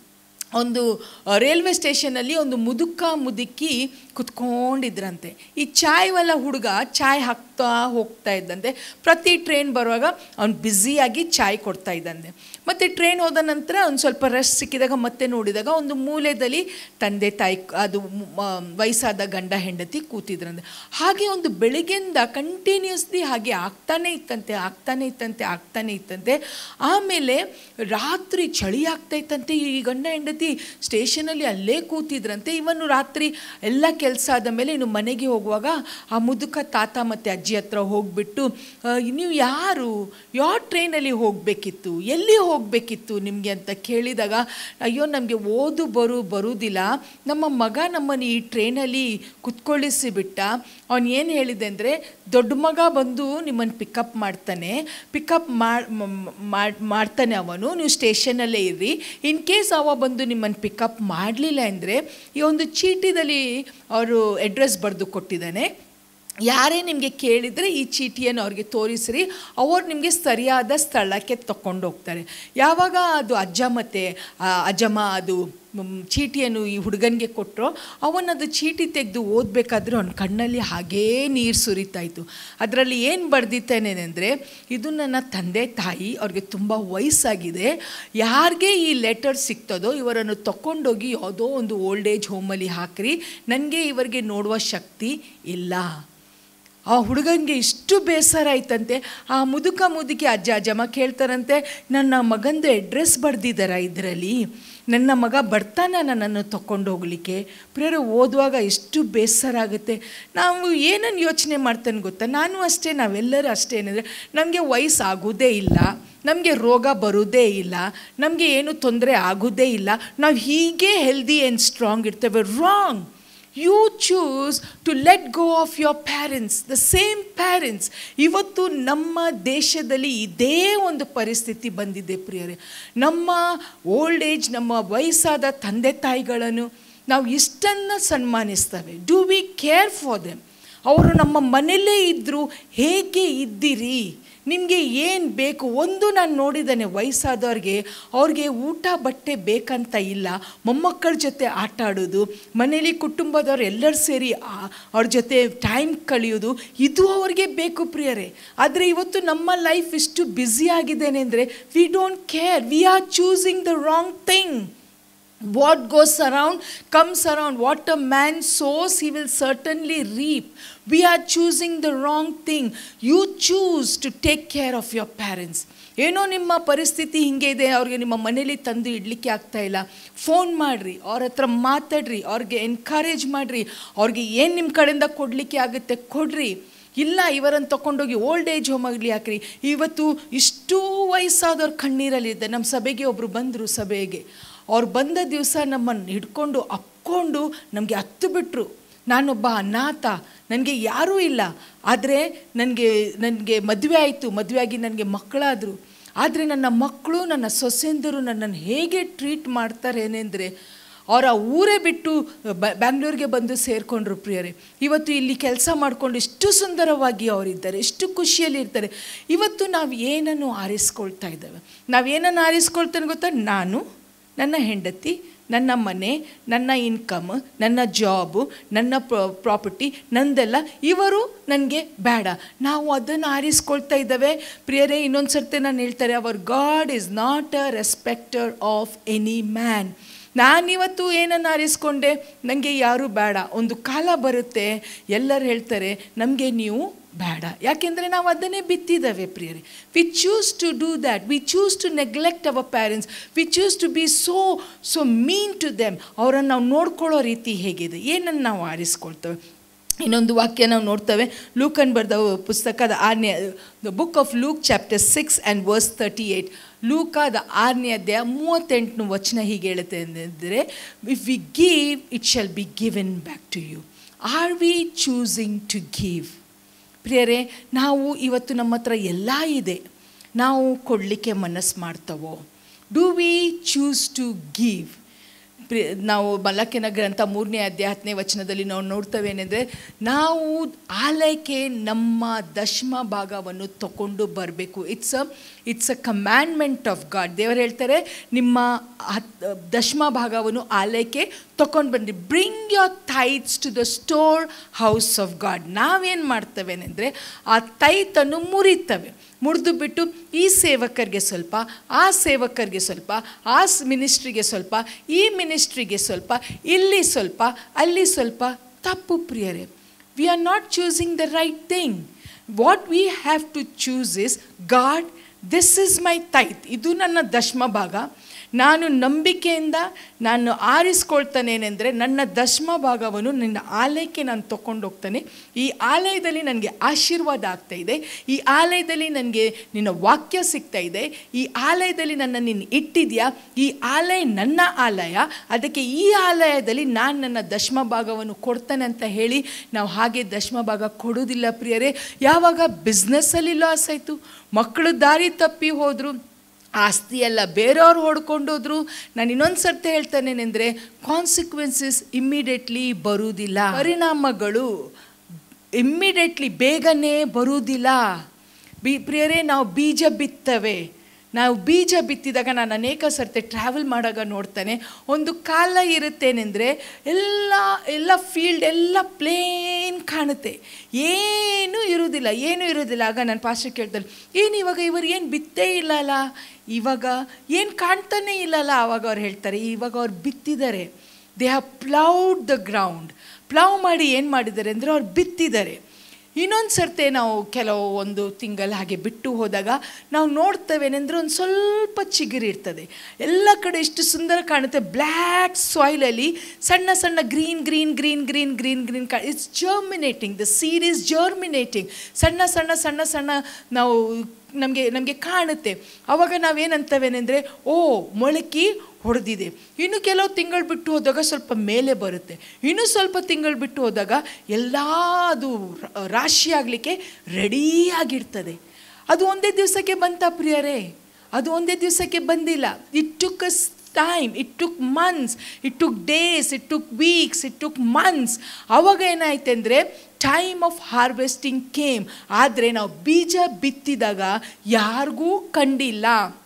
Speaker 2: ಒಂದು ರೈಲ್ವೆ ಸ್ಟೇಷನಲ್ಲಿ ಒಂದು ಮುದುಕ ಮುದುಕಿ ಕುತ್ಕೊಂಡಿದ್ರಂತೆ ಈ ಚಾಯ್ವಲ್ಲ ಹುಡುಗ ಚಾಯ್ ಹಾಕ್ತಾ ಹೋಗ್ತಾ ಇದ್ದಂತೆ ಪ್ರತಿ ಟ್ರೈನ್ ಬರುವಾಗ ಅವ್ನು ಬ್ಯುಸಿಯಾಗಿ ಚಾಯ್ ಕೊಡ್ತಾ ಇದ್ದಂತೆ ಮತ್ತು ಟ್ರೈನ್ ಹೋದ ನಂತರ ಒಂದು ಸ್ವಲ್ಪ ರೆಸ್ಟ್ ಸಿಕ್ಕಿದಾಗ ಮತ್ತೆ ನೋಡಿದಾಗ ಒಂದು ಮೂಲೆಯಲ್ಲಿ ತಂದೆ ತಾಯಿ ಅದು ಮ- ವಯಸ್ಸಾದ ಗಂಡ ಹೆಂಡತಿ ಕೂತಿದ್ರಂತೆ ಹಾಗೆ ಒಂದು ಬೆಳಗ್ಗೆಯಿಂದ ಕಂಟಿನ್ಯೂಸ್ಲಿ ಹಾಗೆ ಆಗ್ತಾನೆ ಇತ್ತಂತೆ ಆಗ್ತಾನೆ ಇತ್ತಂತೆ ಆಗ್ತಾನೆ ಇತ್ತಂತೆ ಆಮೇಲೆ ರಾತ್ರಿ ಚಳಿ ಆಗ್ತಾ ಇತ್ತಂತೆ ಈ ಗಂಡ ಹೆಂಡತಿ ಸ್ಟೇಷನಲ್ಲಿ ಅಲ್ಲೇ ಕೂತಿದ್ರಂತೆ ಇವನು ರಾತ್ರಿ ಎಲ್ಲ ಕೆಲಸ ಆದ ಮೇಲೆ ಇನ್ನು ಮನೆಗೆ ಹೋಗುವಾಗ ಆ ಮುದುಕ ತಾತ ಮತ್ತು ಅಜ್ಜಿ ಹತ್ರ ಹೋಗ್ಬಿಟ್ಟು "ಆ, ನೀವು ಯಾರು ಯಾವ ಟ್ರೈನಲ್ಲಿ ಹೋಗಬೇಕಿತ್ತು ಎಲ್ಲಿ ಹೋಗಬೇಕಿತ್ತು ನಿಮಗೆ ಅಂತ ಕೇಳಿದಾಗ ಅಯ್ಯೋ ನಮಗೆ ಓದು ಬರು ಬರುವುದಿಲ್ಲ ನಮ್ಮ ಮಗ ನಮ್ಮನ್ನು ಈ ಟ್ರೈನಲ್ಲಿ ಕುತ್ಕೊಳ್ಳಿಸಿ ಬಿಟ್ಟ ಅವನು ಏನು ಹೇಳಿದೆ ಅಂದರೆ ದೊಡ್ಡ ಮಗ ಬಂದು ನಿಮ್ಮನ್ನು ಪಿಕಪ್ ಮಾಡ್ತಾನೆ ಪಿಕಪ್ ಮಾಡ್ತಾನೆ ಅವನು ನೀವು ಸ್ಟೇಷನಲ್ಲೇ ಇರ್ರಿ ಇನ್ ಕೇಸ್ ಅವ ಬಂದು ನಿಮ್ಮನ್ನು ಪಿಕಪ್ ಮಾಡಲಿಲ್ಲ ಅಂದರೆ ಈ ಒಂದು ಚೀಟಿದಲ್ಲಿ ಅವರು ಅಡ್ರೆಸ್ ಬರೆದು ಕೊಟ್ಟಿದ್ದಾನೆ ಯಾರೇ ನಿಮಗೆ ಕೇಳಿದರೆ ಈ ಚೀಟಿಯನ್ನು ಅವ್ರಿಗೆ ತೋರಿಸ್ರಿ ಅವ್ರು ನಿಮಗೆ ಸರಿಯಾದ ಸ್ಥಳಕ್ಕೆ ತಗೊಂಡು ಹೋಗ್ತಾರೆ ಯಾವಾಗ ಅದು ಅಜ್ಜ ಮತ್ತು ಅಜ್ಜಮ್ಮ ಅದು ಮ್, ಚೀಟಿಯನ್ನು ಈ ಹುಡುಗನಿಗೆ ಕೊಟ್ಟರು ಅವನದು ಚೀಟಿ ತೆಗೆದು ಓದಬೇಕಾದ್ರೆ ಅವನ ಕಣ್ಣಲ್ಲಿ ಹಾಗೇ ನೀರು ಸುರಿತಾ ಇತ್ತು ಅದರಲ್ಲಿ ಏನು ಬರೆದಿತ್ತೇನೆ ಅಂದರೆ ಇದು ನನ್ನ ತಂದೆ ತಾಯಿ ಅವ್ರಿಗೆ ತುಂಬ ವಯಸ್ಸಾಗಿದೆ ಯಾರಿಗೆ ಈ ಲೆಟರ್ ಸಿಗ್ತದೋ ಇವರನ್ನು ತಗೊಂಡೋಗಿ ಯಾವುದೋ ಒಂದು ಓಲ್ಡ್ ಏಜ್ ಹೋಮಲ್ಲಿ ಹಾಕ್ರಿ ನನಗೆ ಇವರಿಗೆ ನೋಡುವ ಶಕ್ತಿ ಇಲ್ಲ ಆ ಹುಡುಗನಿಗೆ ಇಷ್ಟು ಬೇಸರ ಆಯ್ತಂತೆ ಆ ಮುದುಕ ಮುದುಕಿ ಅಜ್ಜ ಅಜ್ಜಮ್ಮ ಕೇಳ್ತಾರಂತೆ ನನ್ನ ಮಗಂದು ಅಡ್ರೆಸ್ ಬರೆದಿದ್ದಾರ ಇದರಲ್ಲಿ ನನ್ನ ಮಗ ಬರ್ತಾನ ನನ್ನನ್ನು ತಗೊಂಡು ಹೋಗಲಿಕ್ಕೆ ಪ್ರಿಯರು ಓದುವಾಗ ಎಷ್ಟು ಬೇಸರ ಆಗುತ್ತೆ ನಾವು ಏನನ್ನು ಯೋಚನೆ ಮಾಡ್ತಾನೆ ಗೊತ್ತಾ ನಾನು ಅಷ್ಟೇ ನಾವೆಲ್ಲರೂ ಅಷ್ಟೇ ಏನಂದರೆ ನಮಗೆ ವಯಸ್ಸಾಗೋದೇ ಇಲ್ಲ ನಮಗೆ ರೋಗ ಬರೋದೇ ಇಲ್ಲ ನಮಗೆ ಏನು ತೊಂದರೆ ಆಗೋದೇ ಇಲ್ಲ ನಾವು ಹೀಗೆ ಹೆಲ್ದಿ ಆ್ಯಂಡ್ ಸ್ಟ್ರಾಂಗ್ ಇರ್ತೇವೆ wrong you choose to let go of your parents the same parents ಇವತ್ತು ನಮ್ಮ ದೇಶದಲ್ಲಿ ಇದೇ ಒಂದು ಪರಿಸ್ಥಿತಿ ಬಂದಿದೆ ಪ್ರಿಯರೇ ನಮ್ಮ ಓಲ್ಡ್ ಏಜ್ ನಮ್ಮ ವಯಸ್ಸಾದ ತಂದೆ ತಾಯಿಗಳನ್ನು ನಾವು ಇಷ್ಟನ್ನು ಸನ್ಮಾನಿಸ್ತೇವೆ do we care for them ಅವರು ನಮ್ಮ ಮನೆಯಲ್ಲೇ ಇದ್ದರು ಹೇಗೆ ಇದ್ದಿರಿ ನಿಮಗೆ ಏನು ಬೇಕು ಒಂದು ನಾನು ನೋಡಿದ್ದೇನೆ ವಯಸ್ಸಾದವ್ರಿಗೆ ಅವ್ರಿಗೆ ಊಟ ಬಟ್ಟೆ ಬೇಕಂತ ಇಲ್ಲ ಮೊಮ್ಮಕ್ಕಳ ಜೊತೆ ಆಟ ಆಡೋದು ಮನೇಲಿ ಕುಟುಂಬದವ್ರು ಎಲ್ಲರೂ ಸೇರಿ ಆ- ಅವ್ರ ಜೊತೆ ಟೈಮ್ ಕಳೆಯೋದು ಇದು ಅವ್ರಿಗೆ ಬೇಕು ಪ್ರಿಯರೇ ಆದರೆ ಇವತ್ತು ನಮ್ಮ ಲೈಫ್ ಇಷ್ಟು ಬ್ಯುಸಿ ಆಗಿದ್ದೇನೆ ಅಂದರೆ we don't care we are choosing the wrong thing what goes around comes around what a man sows he will certainly reap we are choosing the wrong thing you choose to take care of your parents ಏನೋ ನಿಮ್ಮ ಪರಿಸ್ಥಿತಿ ಹಿಂಗೆ ಇದೆ ಅವ್ರಿಗೆ ನಿಮ್ಮ ಮನೇಲಿ ತಂದು ಇಡಲಿಕ್ಕೆ ಆಗ್ತಾ ಇಲ್ಲ ಫೋನ್ ಮಾಡಿರಿ ಅವ್ರ ಹತ್ರ ಮಾತಾಡ್ರಿ ಅವ್ರಿಗೆ ಎನ್ಕರೇಜ್ ಮಾಡಿರಿ ಅವ್ರಿಗೆ ಏನು ನಿಮ್ಮ ಕಡೆಯಿಂದ ಕೊಡಲಿಕ್ಕೆ ಆಗುತ್ತೆ ಕೊಡ್ರಿ ಇಲ್ಲ ಇವರನ್ನು ತಗೊಂಡೋಗಿ ಓಲ್ಡ್ ಏಜ್ ಹೋಮ್ ಆಗಲಿ ಹಾಕ್ರಿ ಇವತ್ತು ಇಷ್ಟೂ ವಯಸ್ಸಾದವ್ರ ಕಣ್ಣೀರಲ್ಲಿದ್ದೆ ನಮ್ಮ ಸಭೆಗೆ ಒಬ್ಬರು ಬಂದರು ಸಭೆಗೆ ಅವ್ರು ಬಂದ ದಿವಸ ನಮ್ಮನ್ನು ಹಿಡ್ಕೊಂಡು ಅಪ್ಕೊಂಡು ನಮಗೆ ಹತ್ತು ಬಿಟ್ಟರು ನಾನೊಬ್ಬ ಅನಾಥ ನನಗೆ ಯಾರೂ ಇಲ್ಲ ಆದರೆ ನನಗೆ ನನಗೆ ಮದುವೆ ಆಯಿತು ಮದುವೆ ಆಗಿ ನನಗೆ ಮಕ್ಕಳಾದರು ಆದರೆ ನನ್ನ ಮಕ್ಕಳು ನನ್ನ ಸೊಸೆಂದರು ನನ್ನನ್ನು ಹೇಗೆ ಟ್ರೀಟ್ ಮಾಡ್ತಾರೆ ಏನೆಂದರೆ ಅವರ ಊರೇ ಬಿಟ್ಟು ಬ ಬ್ಯಾಂಗ್ಳೂರಿಗೆ ಬಂದು ಸೇರಿಕೊಂಡ್ರು ಪ್ರಿಯರೇ ಇವತ್ತು ಇಲ್ಲಿ ಕೆಲಸ ಮಾಡಿಕೊಂಡು ಇಷ್ಟು ಸುಂದರವಾಗಿ ಅವರಿದ್ದಾರೆ ಎಷ್ಟು ಖುಷಿಯಲ್ಲಿ ಇರ್ತಾರೆ ಇವತ್ತು ನಾವು ಏನನ್ನು ಆರಿಸ್ಕೊಳ್ತಾ ಇದ್ದೇವೆ ನಾವು ಏನನ್ನು ಆರಿಸ್ಕೊಳ್ತೇನೆ ಗೊತ್ತಾ ನಾನು ನನ್ನ ಹೆಂಡತಿ ನನ್ನ ಮನೆ ನನ್ನ ಇನ್ಕಮ್ ನನ್ನ ಜಾಬು ನನ್ನ ಪ್ರಾಪರ್ಟಿ ನಂದೆಲ್ಲ ಇವರು ನನಗೆ ಬೇಡ ನಾವು ಅದನ್ನು ಆರಿಸ್ಕೊಳ್ತಾ ಇದ್ದಾವೆ ಪ್ರಿಯರೇ ಇನ್ನೊಂದು ಸರ್ತಿ ನಾನು ಹೇಳ್ತಾರೆ our God is not a respecter of any man ನಾನಿವತ್ತು ಏನನ್ನು ಆರಿಸ್ಕೊಂಡೆ ನನಗೆ ಯಾರೂ ಬೇಡ ಒಂದು ಕಾಲ ಬರುತ್ತೆ ಎಲ್ಲರೂ ಹೇಳ್ತಾರೆ ನಮಗೆ ನೀವು ಬೇಡ ಯಾಕೆಂದರೆ ನಾವು ಅದನ್ನೇ ಬಿತ್ತಿದ್ದೇವೆ ಪ್ರಿಯರೇ we choose to do that we choose to neglect our parents we choose to be so so mean to them ಅವರನ್ನು ನಾವು ನೋಡ್ಕೊಳ್ಳೋ ರೀತಿ ಹೇಗಿದೆ ಏನನ್ನು ನಾವು ಆರಿಸ್ಕೊಳ್ತೇವೆ ಇನ್ನೊಂದು ವಾಕ್ಯ ನಾವು ನೋಡ್ತೇವೆ ಲೂಕನ್ ಬರೆದ ಪುಸ್ತಕದ ಆರನೇ the book of Luke chapter six and verse thirty eight ಲೂಕಾದ ಆರನೇ ಅಧ್ಯಾಯ ಮೂವತ್ತೆಂಟು ವಚನ ಹೀಗೆ ಹೇಳುತ್ತೆ ಅಂದರೆ if we give it shall be given back to you are we choosing to give ಪ್ರಿಯರೇ ನಾವು ಇವತ್ತು ನಮ್ಮ ಹತ್ರ ಎಲ್ಲ ಇದೆ ನಾವು ಕೊಡಲಿಕ್ಕೆ ಮನಸ್ಸು ಮಾಡ್ತವೋ do we choose to give ಪ್ರಿ ನಾವು ಮಲಕಿನ ಗ್ರಂಥ ಮೂರನೇ ಅಧ್ಯಾಯ ಹತ್ತನೇ ವಚನದಲ್ಲಿ ನಾವು ನೋಡ್ತೇವೆ ಏನೆಂದರೆ ನಾವು ಆಲಯಕ್ಕೆ ನಮ್ಮ ದಶಮ ಭಾಗವನ್ನು ತಗೊಂಡು ಬರಬೇಕು it's a it's a commandment of God ದೇವರು ಹೇಳ್ತಾರೆ ನಿಮ್ಮ ಹತ್ ದಶಮ ಭಾಗವನ್ನು ಆಲಯಕ್ಕೆ ತಗೊಂಡು ಬನ್ನಿ bring your tithes to the store house of God ನಾವೇನು ಮಾಡ್ತೇವೆ ಅಂದರೆ ಆ ತೈತನ್ನು ಮುರಿತವೆ ಮುರಿದು ಬಿಟ್ಟು ಈ ಸೇವಕರಿಗೆ ಸ್ವಲ್ಪ ಆ ಸೇವಕರಿಗೆ ಸ್ವಲ್ಪ ಆ ಮಿನಿಸ್ಟ್ರಿಗೆ ಸ್ವಲ್ಪ ಈ ಮಿನಿಸ್ಟ್ರಿಗೆ ಸ್ವಲ್ಪ ಇಲ್ಲಿ ಸ್ವಲ್ಪ ಅಲ್ಲಿ ಸ್ವಲ್ಪ ತಪ್ಪು ಪ್ರಿಯರೇ we are not choosing the right thing what we have to choose is God this is my tithe ಇದು ನನ್ನ ದಶಮ ಭಾಗ ನಾನು ನಂಬಿಕೆಯಿಂದ ನಾನು ಆರಿಸ್ಕೊಳ್ತಾನೇನೆಂದರೆ ನನ್ನ ದಶಮ ಭಾಗವನ್ನು ನಿನ್ನ ಆಲಯಕ್ಕೆ ನಾನು ತಗೊಂಡು ಹೋಗ್ತಾನೆ ಈ ಆಲಯದಲ್ಲಿ ನನಗೆ ಆಶೀರ್ವಾದ ಆಗ್ತಾ ಇದೆ ಈ ಆಲಯದಲ್ಲಿ ನನಗೆ ನಿನ್ನ ವಾಕ್ಯ ಸಿಗ್ತಾ ಇದೆ ಈ ಆಲಯದಲ್ಲಿ ನನ್ನ ನೀನು ಇಟ್ಟಿದ್ಯಾ ಈ ಆಲಯ ನನ್ನ ಆಲಯ ಅದಕ್ಕೆ ಈ ಆಲಯದಲ್ಲಿ ನಾನು ನನ್ನ ದಶಮ ಭಾಗವನ್ನು ಕೊಡ್ತಾನೆ ಅಂತ ಹೇಳಿ ನಾವು ಹಾಗೆ ದಶಮ ಭಾಗ ಕೊಡೋದಿಲ್ಲ ಪ್ರಿಯರೇ ಯಾವಾಗ ಬಿಸ್ನೆಸ್ಸಲ್ಲಿ ಲಾಸ್ ಆಯಿತು ಮಕ್ಕಳು ದಾರಿ ತಪ್ಪಿ ಹೋದರು ಆಸ್ತಿ ಎಲ್ಲ ಬೇರೆಯವ್ರು ಹೊಡ್ಕೊಂಡೋದ್ರು ನಾನು ಇನ್ನೊಂದು ಸರ್ತಿ ಹೇಳ್ತಾನೇನೆಂದರೆ ಕಾನ್ಸಿಕ್ವೆನ್ಸಸ್ ಇಮ್ಮಿಡಿಯೇಟ್ಲಿ ಬರುವುದಿಲ್ಲ ಪರಿಣಾಮಗಳು ಇಮ್ಮಿಡಿಯೇಟ್ಲಿ ಬೇಗನೆ ಬರುವುದಿಲ್ಲ ಬಿ ಪ್ರಿಯರೇ ನಾವು ಬೀಜ ಬಿತ್ತವೆ ನಾವು ಬೀಜ ಬಿತ್ತಿದಾಗ ನಾನು ಅನೇಕ ಸರ್ತಿ ಟ್ರಾವೆಲ್ ಮಾಡಾಗ ನೋಡ್ತಾನೆ ಒಂದು ಕಾಲ ಇರುತ್ತೇನೆಂದರೆ ಎಲ್ಲ ಎಲ್ಲ ಫೀಲ್ಡ್ ಎಲ್ಲ ಪ್ಲೇನ್ ಕಾಣುತ್ತೆ ಏನೂ ಇರೋದಿಲ್ಲ ಏನೂ ಇರೋದಿಲ್ಲ ಆಗ ನಾನು ಪಾಸ್ಟರ್ ಕೇಳ್ತಾನೆ ಏನು ಇವಾಗ ಇವರು ಏನು ಬಿತ್ತೇ ಇಲ್ಲಲ್ಲ ಇವಾಗ ಏನು ಕಾಣ್ತಾನೇ ಇಲ್ಲಲ್ಲ ಆವಾಗ ಅವ್ರು ಹೇಳ್ತಾರೆ ಇವಾಗ ಅವ್ರು ಬಿತ್ತಿದ್ದಾರೆ they have ploughed the ground plough ಮಾಡಿ ಏನು ಮಾಡಿದ್ದಾರೆ ಅಂದರೆ ಅವ್ರು ಬಿತ್ತಿದ್ದಾರೆ ಇನ್ನೊಂದು ಸರ್ತೆ ನಾವು ಕೆಲವು ಒಂದು ತಿಂಗಳು ಹಾಗೆ ಬಿಟ್ಟು ಹೋದಾಗ ನಾವು ನೋಡ್ತೇವೇನೆಂದರೆ ಒಂದು ಸ್ವಲ್ಪ ಚಿಗುರಿರ್ತದೆ ಎಲ್ಲ ಕಡೆ ಎಷ್ಟು ಸುಂದರ ಕಾಣುತ್ತೆ ಬ್ಲ್ಯಾಕ್ ಸಾಯಿಲಲ್ಲಿ ಸಣ್ಣ ಸಣ್ಣ green green green green green green ಕಾ it's germinating the seed is germinating ಸಣ್ಣ ಸಣ್ಣ ಸಣ್ಣ ಸಣ್ಣ ನಾವು ನಮಗೆ ನಮಗೆ ಕಾಣುತ್ತೆ ಆವಾಗ ನಾವೇನಂತವೇನೆಂದರೆ ಓ ಮೊಳಕೆ ಹೊಡೆದಿದೆ ಇನ್ನು ಕೆಲವು ತಿಂಗಳು ಬಿಟ್ಟು ಹೋದಾಗ ಸ್ವಲ್ಪ ಮೇಲೆ ಬರುತ್ತೆ ಇನ್ನು ಸ್ವಲ್ಪ ತಿಂಗಳು ಬಿಟ್ಟು ಹೋದಾಗ ಎಲ್ಲ ಅದು ರಾಶಿ ಆಗಲಿಕ್ಕೆ ರೆಡಿಯಾಗಿರ್ತದೆ ಅದು ಒಂದೇ ದಿವಸಕ್ಕೆ ಬಂತ ಪ್ರಿಯರೇ ಅದು ಒಂದೇ ದಿವಸಕ್ಕೆ ಬಂದಿಲ್ಲ it took us time it took months it took days it took weeks it took months ಅವಾಗ ಏನಾಯ್ತು ಅಂದರೆ ಟೈಮ್ ಆಫ್ ಹಾರ್ವೆಸ್ಟಿಂಗ್ ಕೇಮ್ ಆದರೆ ನಾವು ಬೀಜ ಬಿತ್ತಿದಾಗ ಯಾರಿಗೂ ಕಂಡಿಲ್ಲ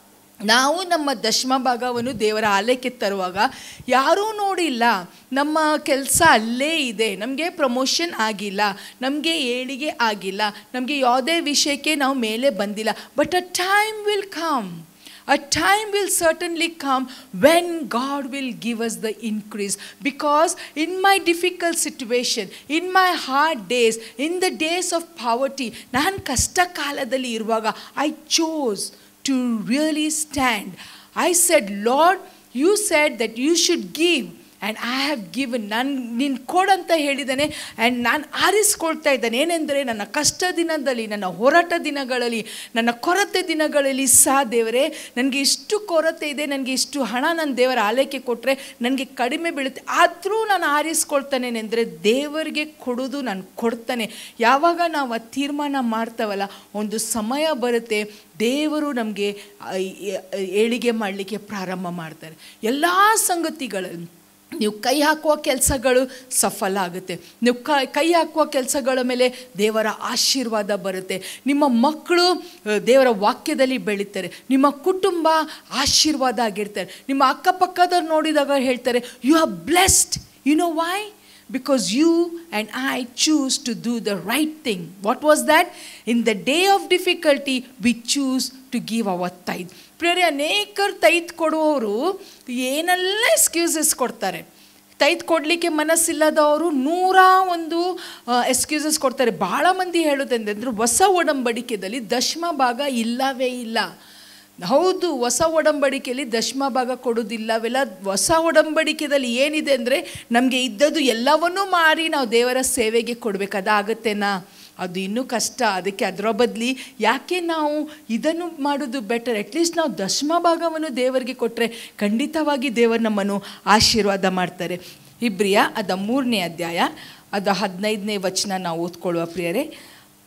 Speaker 2: ನಾವು ನಮ್ಮ ದಶಮ ಭಾಗವನ್ನು ದೇವರ ಆಲಯಕ್ಕೆ ತರುವಾಗ ಯಾರೂ ನೋಡಿಲ್ಲ ನಮ್ಮ ಕೆಲಸ ಅಲ್ಲೇ ಇದೆ ನಮಗೆ ಪ್ರಮೋಷನ್ ಆಗಿಲ್ಲ ನಮಗೆ ಏಳಿಗೆ ಆಗಿಲ್ಲ ನಮಗೆ ಯಾವುದೇ ವಿಷಯಕ್ಕೆ ನಾವು ಮೇಲೆ ಬಂದಿಲ್ಲ but a time will come A time will certainly come when God will give us the increase. Because in my difficult situation, in my hard days, in the days of poverty, ನಾನು ಕಷ್ಟ ಕಾಲದಲ್ಲಿ ಇರುವಾಗ I chose to really stand I said Lord you said that you should give and I have given ನಾನು ನೀನು ಕೊಡಂತ ಹೇಳಿದ್ದಾನೆ ಆ್ಯಂಡ್ ನಾನು ಆರಿಸ್ಕೊಳ್ತಾ ಇದ್ದಾನೆ ಏನೆಂದರೆ ನನ್ನ ಕಷ್ಟ ದಿನದಲ್ಲಿ ನನ್ನ ಹೋರಾಟ ದಿನಗಳಲ್ಲಿ ನನ್ನ ಕೊರತೆ ದಿನಗಳಲ್ಲಿ ಸಹ ದೇವರೇ ನನಗೆ ಇಷ್ಟು ಕೊರತೆ ಇದೆ ನನಗೆ ಇಷ್ಟು ಹಣ ನನ್ನ ದೇವರ ಆಲಯಕ್ಕೆ ಕೊಟ್ಟರೆ ನನಗೆ ಕಡಿಮೆ ಬೀಳುತ್ತೆ ಆದರೂ ನಾನು ಆರಿಸ್ಕೊಳ್ತಾನೇನೆಂದರೆ ದೇವರಿಗೆ ಕೊಡೋದು ನಾನು ಕೊಡ್ತಾನೆ ಯಾವಾಗ ನಾವು ಆ ತೀರ್ಮಾನ ಮಾಡ್ತಾವಲ್ಲ ಒಂದು ಸಮಯ ಬರುತ್ತೆ ದೇವರು ನಮಗೆ ಏಳಿಗೆ ಮಾಡಲಿಕ್ಕೆ ಪ್ರಾರಂಭ ಮಾಡ್ತಾರೆ ಎಲ್ಲ ಸಂಗತಿಗಳಲ್ಲಿ ನೀವು ಕೈ ಹಾಕುವ ಕೆಲಸಗಳು ಸಫಲ ಆಗುತ್ತೆ ನೀವು ಕೈ ಕೈ ಹಾಕುವ ಕೆಲಸಗಳ ಮೇಲೆ ದೇವರ ಆಶೀರ್ವಾದ ಬರುತ್ತೆ ನಿಮ್ಮ ಮಕ್ಕಳು ದೇವರ ವಾಕ್ಯದಲ್ಲಿ ಬೆಳೀತಾರೆ ನಿಮ್ಮ ಕುಟುಂಬ ಆಶೀರ್ವಾದ ಆಗಿರ್ತಾರೆ ನಿಮ್ಮ ಅಕ್ಕಪಕ್ಕದವ್ರು ನೋಡಿದಾಗ ಹೇಳ್ತಾರೆ you are blessed you know why because you and I choose to do the right thing. What was that? In the day of difficulty, we choose to give our tithe. ಪ್ರಿಯರೇ ಅನೇಕರು ತೈತ್ ಕೊಡುವವರು ಏನೆಲ್ಲ ಎಕ್ಸ್ಕ್ಯೂಸಸ್ ಕೊಡ್ತಾರೆ ತೈತ್ ಕೊಡಲಿಕ್ಕೆ ಮನಸ್ಸಿಲ್ಲದವರು ನೂರ ಒಂದು ಎಕ್ಸ್ಕ್ಯೂಸಸ್ ಕೊಡ್ತಾರೆ ಭಾಳ ಮಂದಿ ಹೇಳೋದಂದ್ರೆ ಹೊಸ ಒಡಂಬಡಿಕೆಯಲ್ಲಿ ದಶಮ ಭಾಗ ಇಲ್ಲವೇ ಇಲ್ಲ ಹೌದು ಹೊಸ ಒಡಂಬಡಿಕೆಯಲ್ಲಿ ದಶಮ ಭಾಗ ಕೊಡೋದಿಲ್ಲವೆಲ್ಲ ಹೊಸ ಒಡಂಬಡಿಕೆಯಲ್ಲಿ ಏನಿದೆ ಅಂದರೆ ನಮಗೆ ಇದ್ದದ್ದು ಎಲ್ಲವನ್ನೂ ಮಾರಿ ನಾವು ದೇವರ ಸೇವೆಗೆ ಕೊಡಬೇಕು ಅದಾಗತ್ತೇನಾ ಅದು ಇನ್ನೂ ಕಷ್ಟ ಅದಕ್ಕೆ ಅದರ ಬದಲಿ ಯಾಕೆ ನಾವು ಇದನ್ನು ಮಾಡೋದು ಬೆಟರ್ ಅಟ್ಲೀಸ್ಟ್ ನಾವು ದಶಮ ಭಾಗವನ್ನು ದೇವರಿಗೆ ಕೊಟ್ಟರೆ ಖಂಡಿತವಾಗಿ ದೇವರು ನಮ್ಮನ್ನು ಆಶೀರ್ವಾದ ಮಾಡ್ತಾರೆ ಇಬ್ರಿಯ ಅದ ಮೂರನೇ ಅಧ್ಯಾಯ ಅದ ಹದಿನೈದನೇ ವಚನ ನಾವು ಓದ್ಕೊಳ್ಳುವ ಪ್ರಿಯರೇ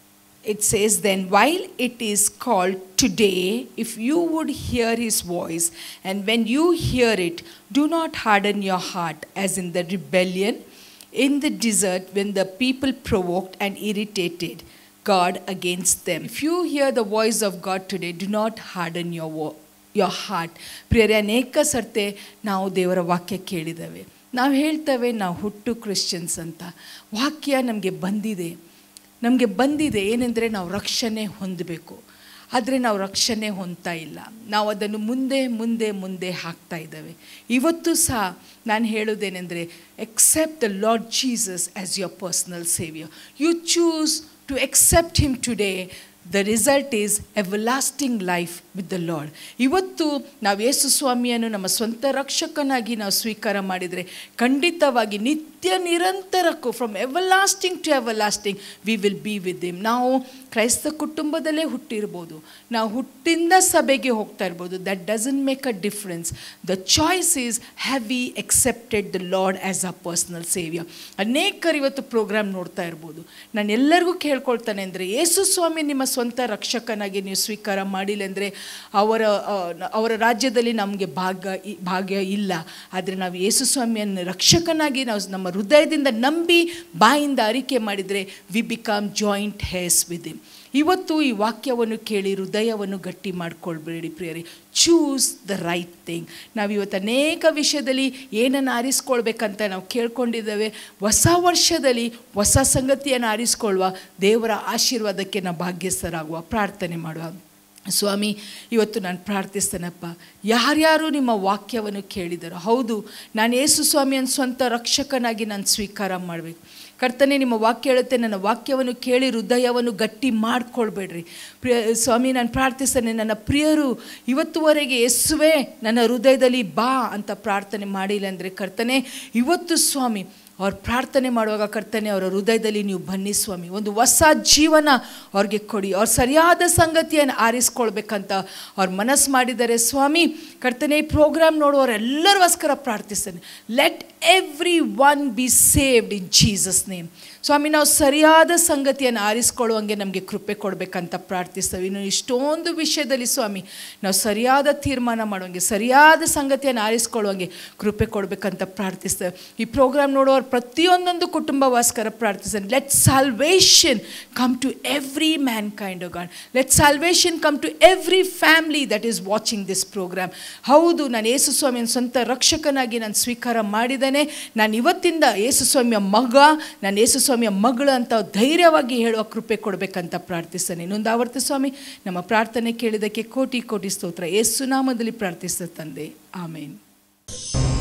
Speaker 2: it says, Then while it is called today, if you would hear his voice, and when you hear it, do not harden your heart as in the rebellion in the desert when the people provoked and irritated God against them. If you hear the voice of God today, do not harden your wo- your heart. ಪ್ರಿಯರೇ ಅನೇಕ ಸರ್ತೆ ನಾವು ದೇವರ ವಾಕ್ಯ ಕೇಳಿದ್ದೇವೆ ನಾವು ಹೇಳ್ತೇವೆ ನಾವು ಹುಟ್ಟು ಕ್ರಿಶ್ಚಿಯನ್ಸ್ ಅಂತ ವಾಕ್ಯ ನಮಗೆ ಬಂದಿದೆ ನಮಗೆ ಬಂದಿದೆ ಏನೆಂದರೆ ನಾವು ರಕ್ಷಣೆ ಹೊಂದಬೇಕು ಆದರೆ ನಾವು ರಕ್ಷಣೆ ಹೊಂದ್ತಾ ಇಲ್ಲ ನಾವು ಅದನ್ನು ಮುಂದೆ ಮುಂದೆ ಮುಂದೆ ಹಾಕ್ತಾ ಇದ್ದೇವೆ ಇವತ್ತು ಸಹ ನಾನು ಹೇಳೋದೇನೆಂದರೆ accept the Lord Jesus as your personal saviour you choose to accept him today the result is everlasting life with the Lord ಇವತ್ತು ನಾವು ಯೇಸು ಸ್ವಾಮಿಯನ್ನು ನಮ್ಮ ಸ್ವಂತ ರಕ್ಷಕನಾಗಿ ನಾವು ಸ್ವೀಕಾರ ಮಾಡಿದರೆ ಖಂಡಿತವಾಗಿ ನಿತ್ಯ ನಿರಂತರಕ್ಕೂ from everlasting to everlasting we will be with them ನಾವು ಕ್ರೈಸ್ತ ಕುಟುಂಬದಲ್ಲೇ ಹುಟ್ಟಿರ್ಬೋದು ನಾವು ಹುಟ್ಟಿಂದ ಸಭೆಗೆ ಹೋಗ್ತಾ ಇರ್ಬೋದು that doesn't make a difference the choice is have we accepted the Lord as a personal saviour ಅನೇಕರು ಇವತ್ತು ಪ್ರೋಗ್ರಾಮ್ ನೋಡ್ತಾ ಇರ್ಬೋದು ನಾನು ಎಲ್ಲರಿಗೂ ಕೇಳ್ಕೊಳ್ತಾನೆ ಅಂದರೆ ಯೇಸು ಸ್ವಾಮಿ ನಿಮ್ಮ ಸ್ವಂತ ರಕ್ಷಕನಾಗಿ ನೀವು ಸ್ವೀಕಾರ ಮಾಡಿಲ್ಲ ಅಂದರೆ ಅವರ ಆ, ಅವರ ರಾಜ್ಯದಲ್ಲಿ ನಮಗೆ ಭಾಗ ಇ- ಭಾಗ್ಯ ಇಲ್ಲ ಆದರೆ ನಾವು ಯೇಸು ಸ್ವಾಮಿಯನ್ನು ರಕ್ಷಕನಾಗಿ ನಾವು ನಮ್ಮ ಹೃದಯದಿಂದ ನಂಬಿ ಬಾಯಿಂದ ಅರಿಕೆ ಮಾಡಿದರೆ we become joint heirs with him ಇವತ್ತು ಈ ವಾಕ್ಯವನ್ನು ಕೇಳಿ ಹೃದಯವನ್ನು ಗಟ್ಟಿ ಮಾಡ್ಕೊಳ್ಬೇಡಿ ಪ್ರಿಯರೇ ಚೂಸ್ ದ ರೈಟ್ ಥಿಂಗ್ ನಾವು ಇವತ್ತು ಅನೇಕ ವಿಷಯದಲ್ಲಿ ಏನನ್ನು ಆರಿಸ್ಕೊಳ್ಬೇಕಂತ ನಾವು ಕೇಳ್ಕೊಂಡಿದ್ದೇವೆ ಹೊಸ ವರ್ಷದಲ್ಲಿ ಹೊಸ ಸಂಗತಿಯನ್ನು ಆರಿಸ್ಕೊಳ್ಳುವ ದೇವರ ಆಶೀರ್ವಾದಕ್ಕೆ ನಾವು ಭಾಗ್ಯಸ್ಥರಾಗುವ ಪ್ರಾರ್ಥನೆ ಮಾಡುವ ಸ್ವಾಮಿ ಇವತ್ತು ನಾನು ಪ್ರಾರ್ಥಿಸ್ತೇನಪ್ಪ ಯಾರ್ಯಾರು ನಿಮ್ಮ ವಾಕ್ಯವನ್ನು ಕೇಳಿದರೋ ಹೌದು ನಾನು ಯೇಸು ಸ್ವಾಮಿಯನ್ನು ಸ್ವಂತ ರಕ್ಷಕನಾಗಿ ನಾನು ಸ್ವೀಕಾರ ಮಾಡಬೇಕು ಕರ್ತನೆ ನಿಮ್ಮ ವಾಕ್ಯ ಹೇಳುತ್ತೆ ನನ್ನ ವಾಕ್ಯವನ್ನು ಕೇಳಿ ಹೃದಯವನ್ನು ಗಟ್ಟಿ ಮಾಡ್ಕೊಳ್ಬೇಡ್ರಿ ಪ್ರಿಯ ಸ್ವಾಮಿ ನಾನು ಪ್ರಾರ್ಥಿಸ್ತೇನೆ ನನ್ನ ಪ್ರಿಯರು ಇವತ್ತುವರೆಗೆ ಯೇಸುವೆ ನನ್ನ ಹೃದಯದಲ್ಲಿ ಬಾ ಅಂತ ಪ್ರಾರ್ಥನೆ ಮಾಡಿಲ್ಲ ಅಂದರೆ ಕರ್ತನೆ ಇವತ್ತು ಸ್ವಾಮಿ ಅವ್ರು ಪ್ರಾರ್ಥನೆ ಮಾಡುವಾಗ ಕರ್ತನೆ ಅವರ ಹೃದಯದಲ್ಲಿ ನೀವು ಬನ್ನಿ ಸ್ವಾಮಿ ಒಂದು ಹೊಸ ಜೀವನ ಅವ್ರಿಗೆ ಕೊಡಿ ಅವ್ರು ಸರಿಯಾದ ಸಂಗತಿಯನ್ನು ಆರಿಸ್ಕೊಳ್ಬೇಕಂತ ಅವ್ರು ಮನಸ್ಸು ಮಾಡಿದ್ದಾರೆ ಸ್ವಾಮಿ ಕರ್ತನೆ ಈ ಪ್ರೋಗ್ರಾಮ್ ನೋಡುವವರೆಲ್ಲರಿಗೋಸ್ಕರ ಪ್ರಾರ್ಥಿಸ್ತೇನೆ let everyone be saved in Jesus name ಸ್ವಾಮಿ ನಾವು ಸರಿಯಾದ ಸಂಗತಿಯನ್ನು ಆರಿಸ್ಕೊಳ್ಳುವಂಗೆ ನಮಗೆ ಕೃಪೆ ಕೊಡಬೇಕಂತ ಪ್ರಾರ್ಥಿಸ್ತೇವೆ ಇನ್ನು ಇಷ್ಟೊಂದು ವಿಷಯದಲ್ಲಿ ಸ್ವಾಮಿ ನಾವು ಸರಿಯಾದ ತೀರ್ಮಾನ ಮಾಡುವಂಗೆ ಸರಿಯಾದ ಸಂಗತಿಯನ್ನು ಆರಿಸ್ಕೊಳ್ಳುವಂಗೆ ಕೃಪೆ ಕೊಡಬೇಕಂತ ಪ್ರಾರ್ಥಿಸ್ತೇವೆ ಈ ಪ್ರೋಗ್ರಾಮ್ ನೋಡುವವರು ಪ್ರತಿಯೊಂದೊಂದು ಕುಟುಂಬವಾಸ್ಕರ ಪ್ರಾರ್ಥಿಸ್ತೇನೆ let salvation come to every mankind of God let salvation come to every family that is watching this programme ಹೌದು ನಾನು ಯೇಸು ಸ್ವಾಮಿಯನ್ನು ಸ್ವಂತ ರಕ್ಷಕನಾಗಿ ನಾನು ಸ್ವೀಕಾರ ಮಾಡಿದ್ದೇನೆ ನಾನು ಇವತ್ತಿಂದ ಯೇಸು ಸ್ವಾಮಿಯ ಮಗ ನಾನು ಯೇಸು ಸ್ವಾಮಿಯ ಮಗಳು ಅಂತ ಧೈರ್ಯವಾಗಿ ಹೇಳುವ ಕೃಪೆ ಕೊಡಬೇಕಂತ ಪ್ರಾರ್ಥಿಸ್ತೇನೆ ಇನ್ನೊಂದು ಆವರ್ತಿ ಸ್ವಾಮಿ ನಮ್ಮ ಪ್ರಾರ್ಥನೆ ಕೇಳಿದ್ದಕ್ಕೆ ಕೋಟಿ ಕೋಟಿ ಸ್ತೋತ್ರ ಯೇಸು ನಾಮದಲ್ಲಿ ಪ್ರಾರ್ಥಿಸ್ತ ತಂದೆ ಆಮೇನ್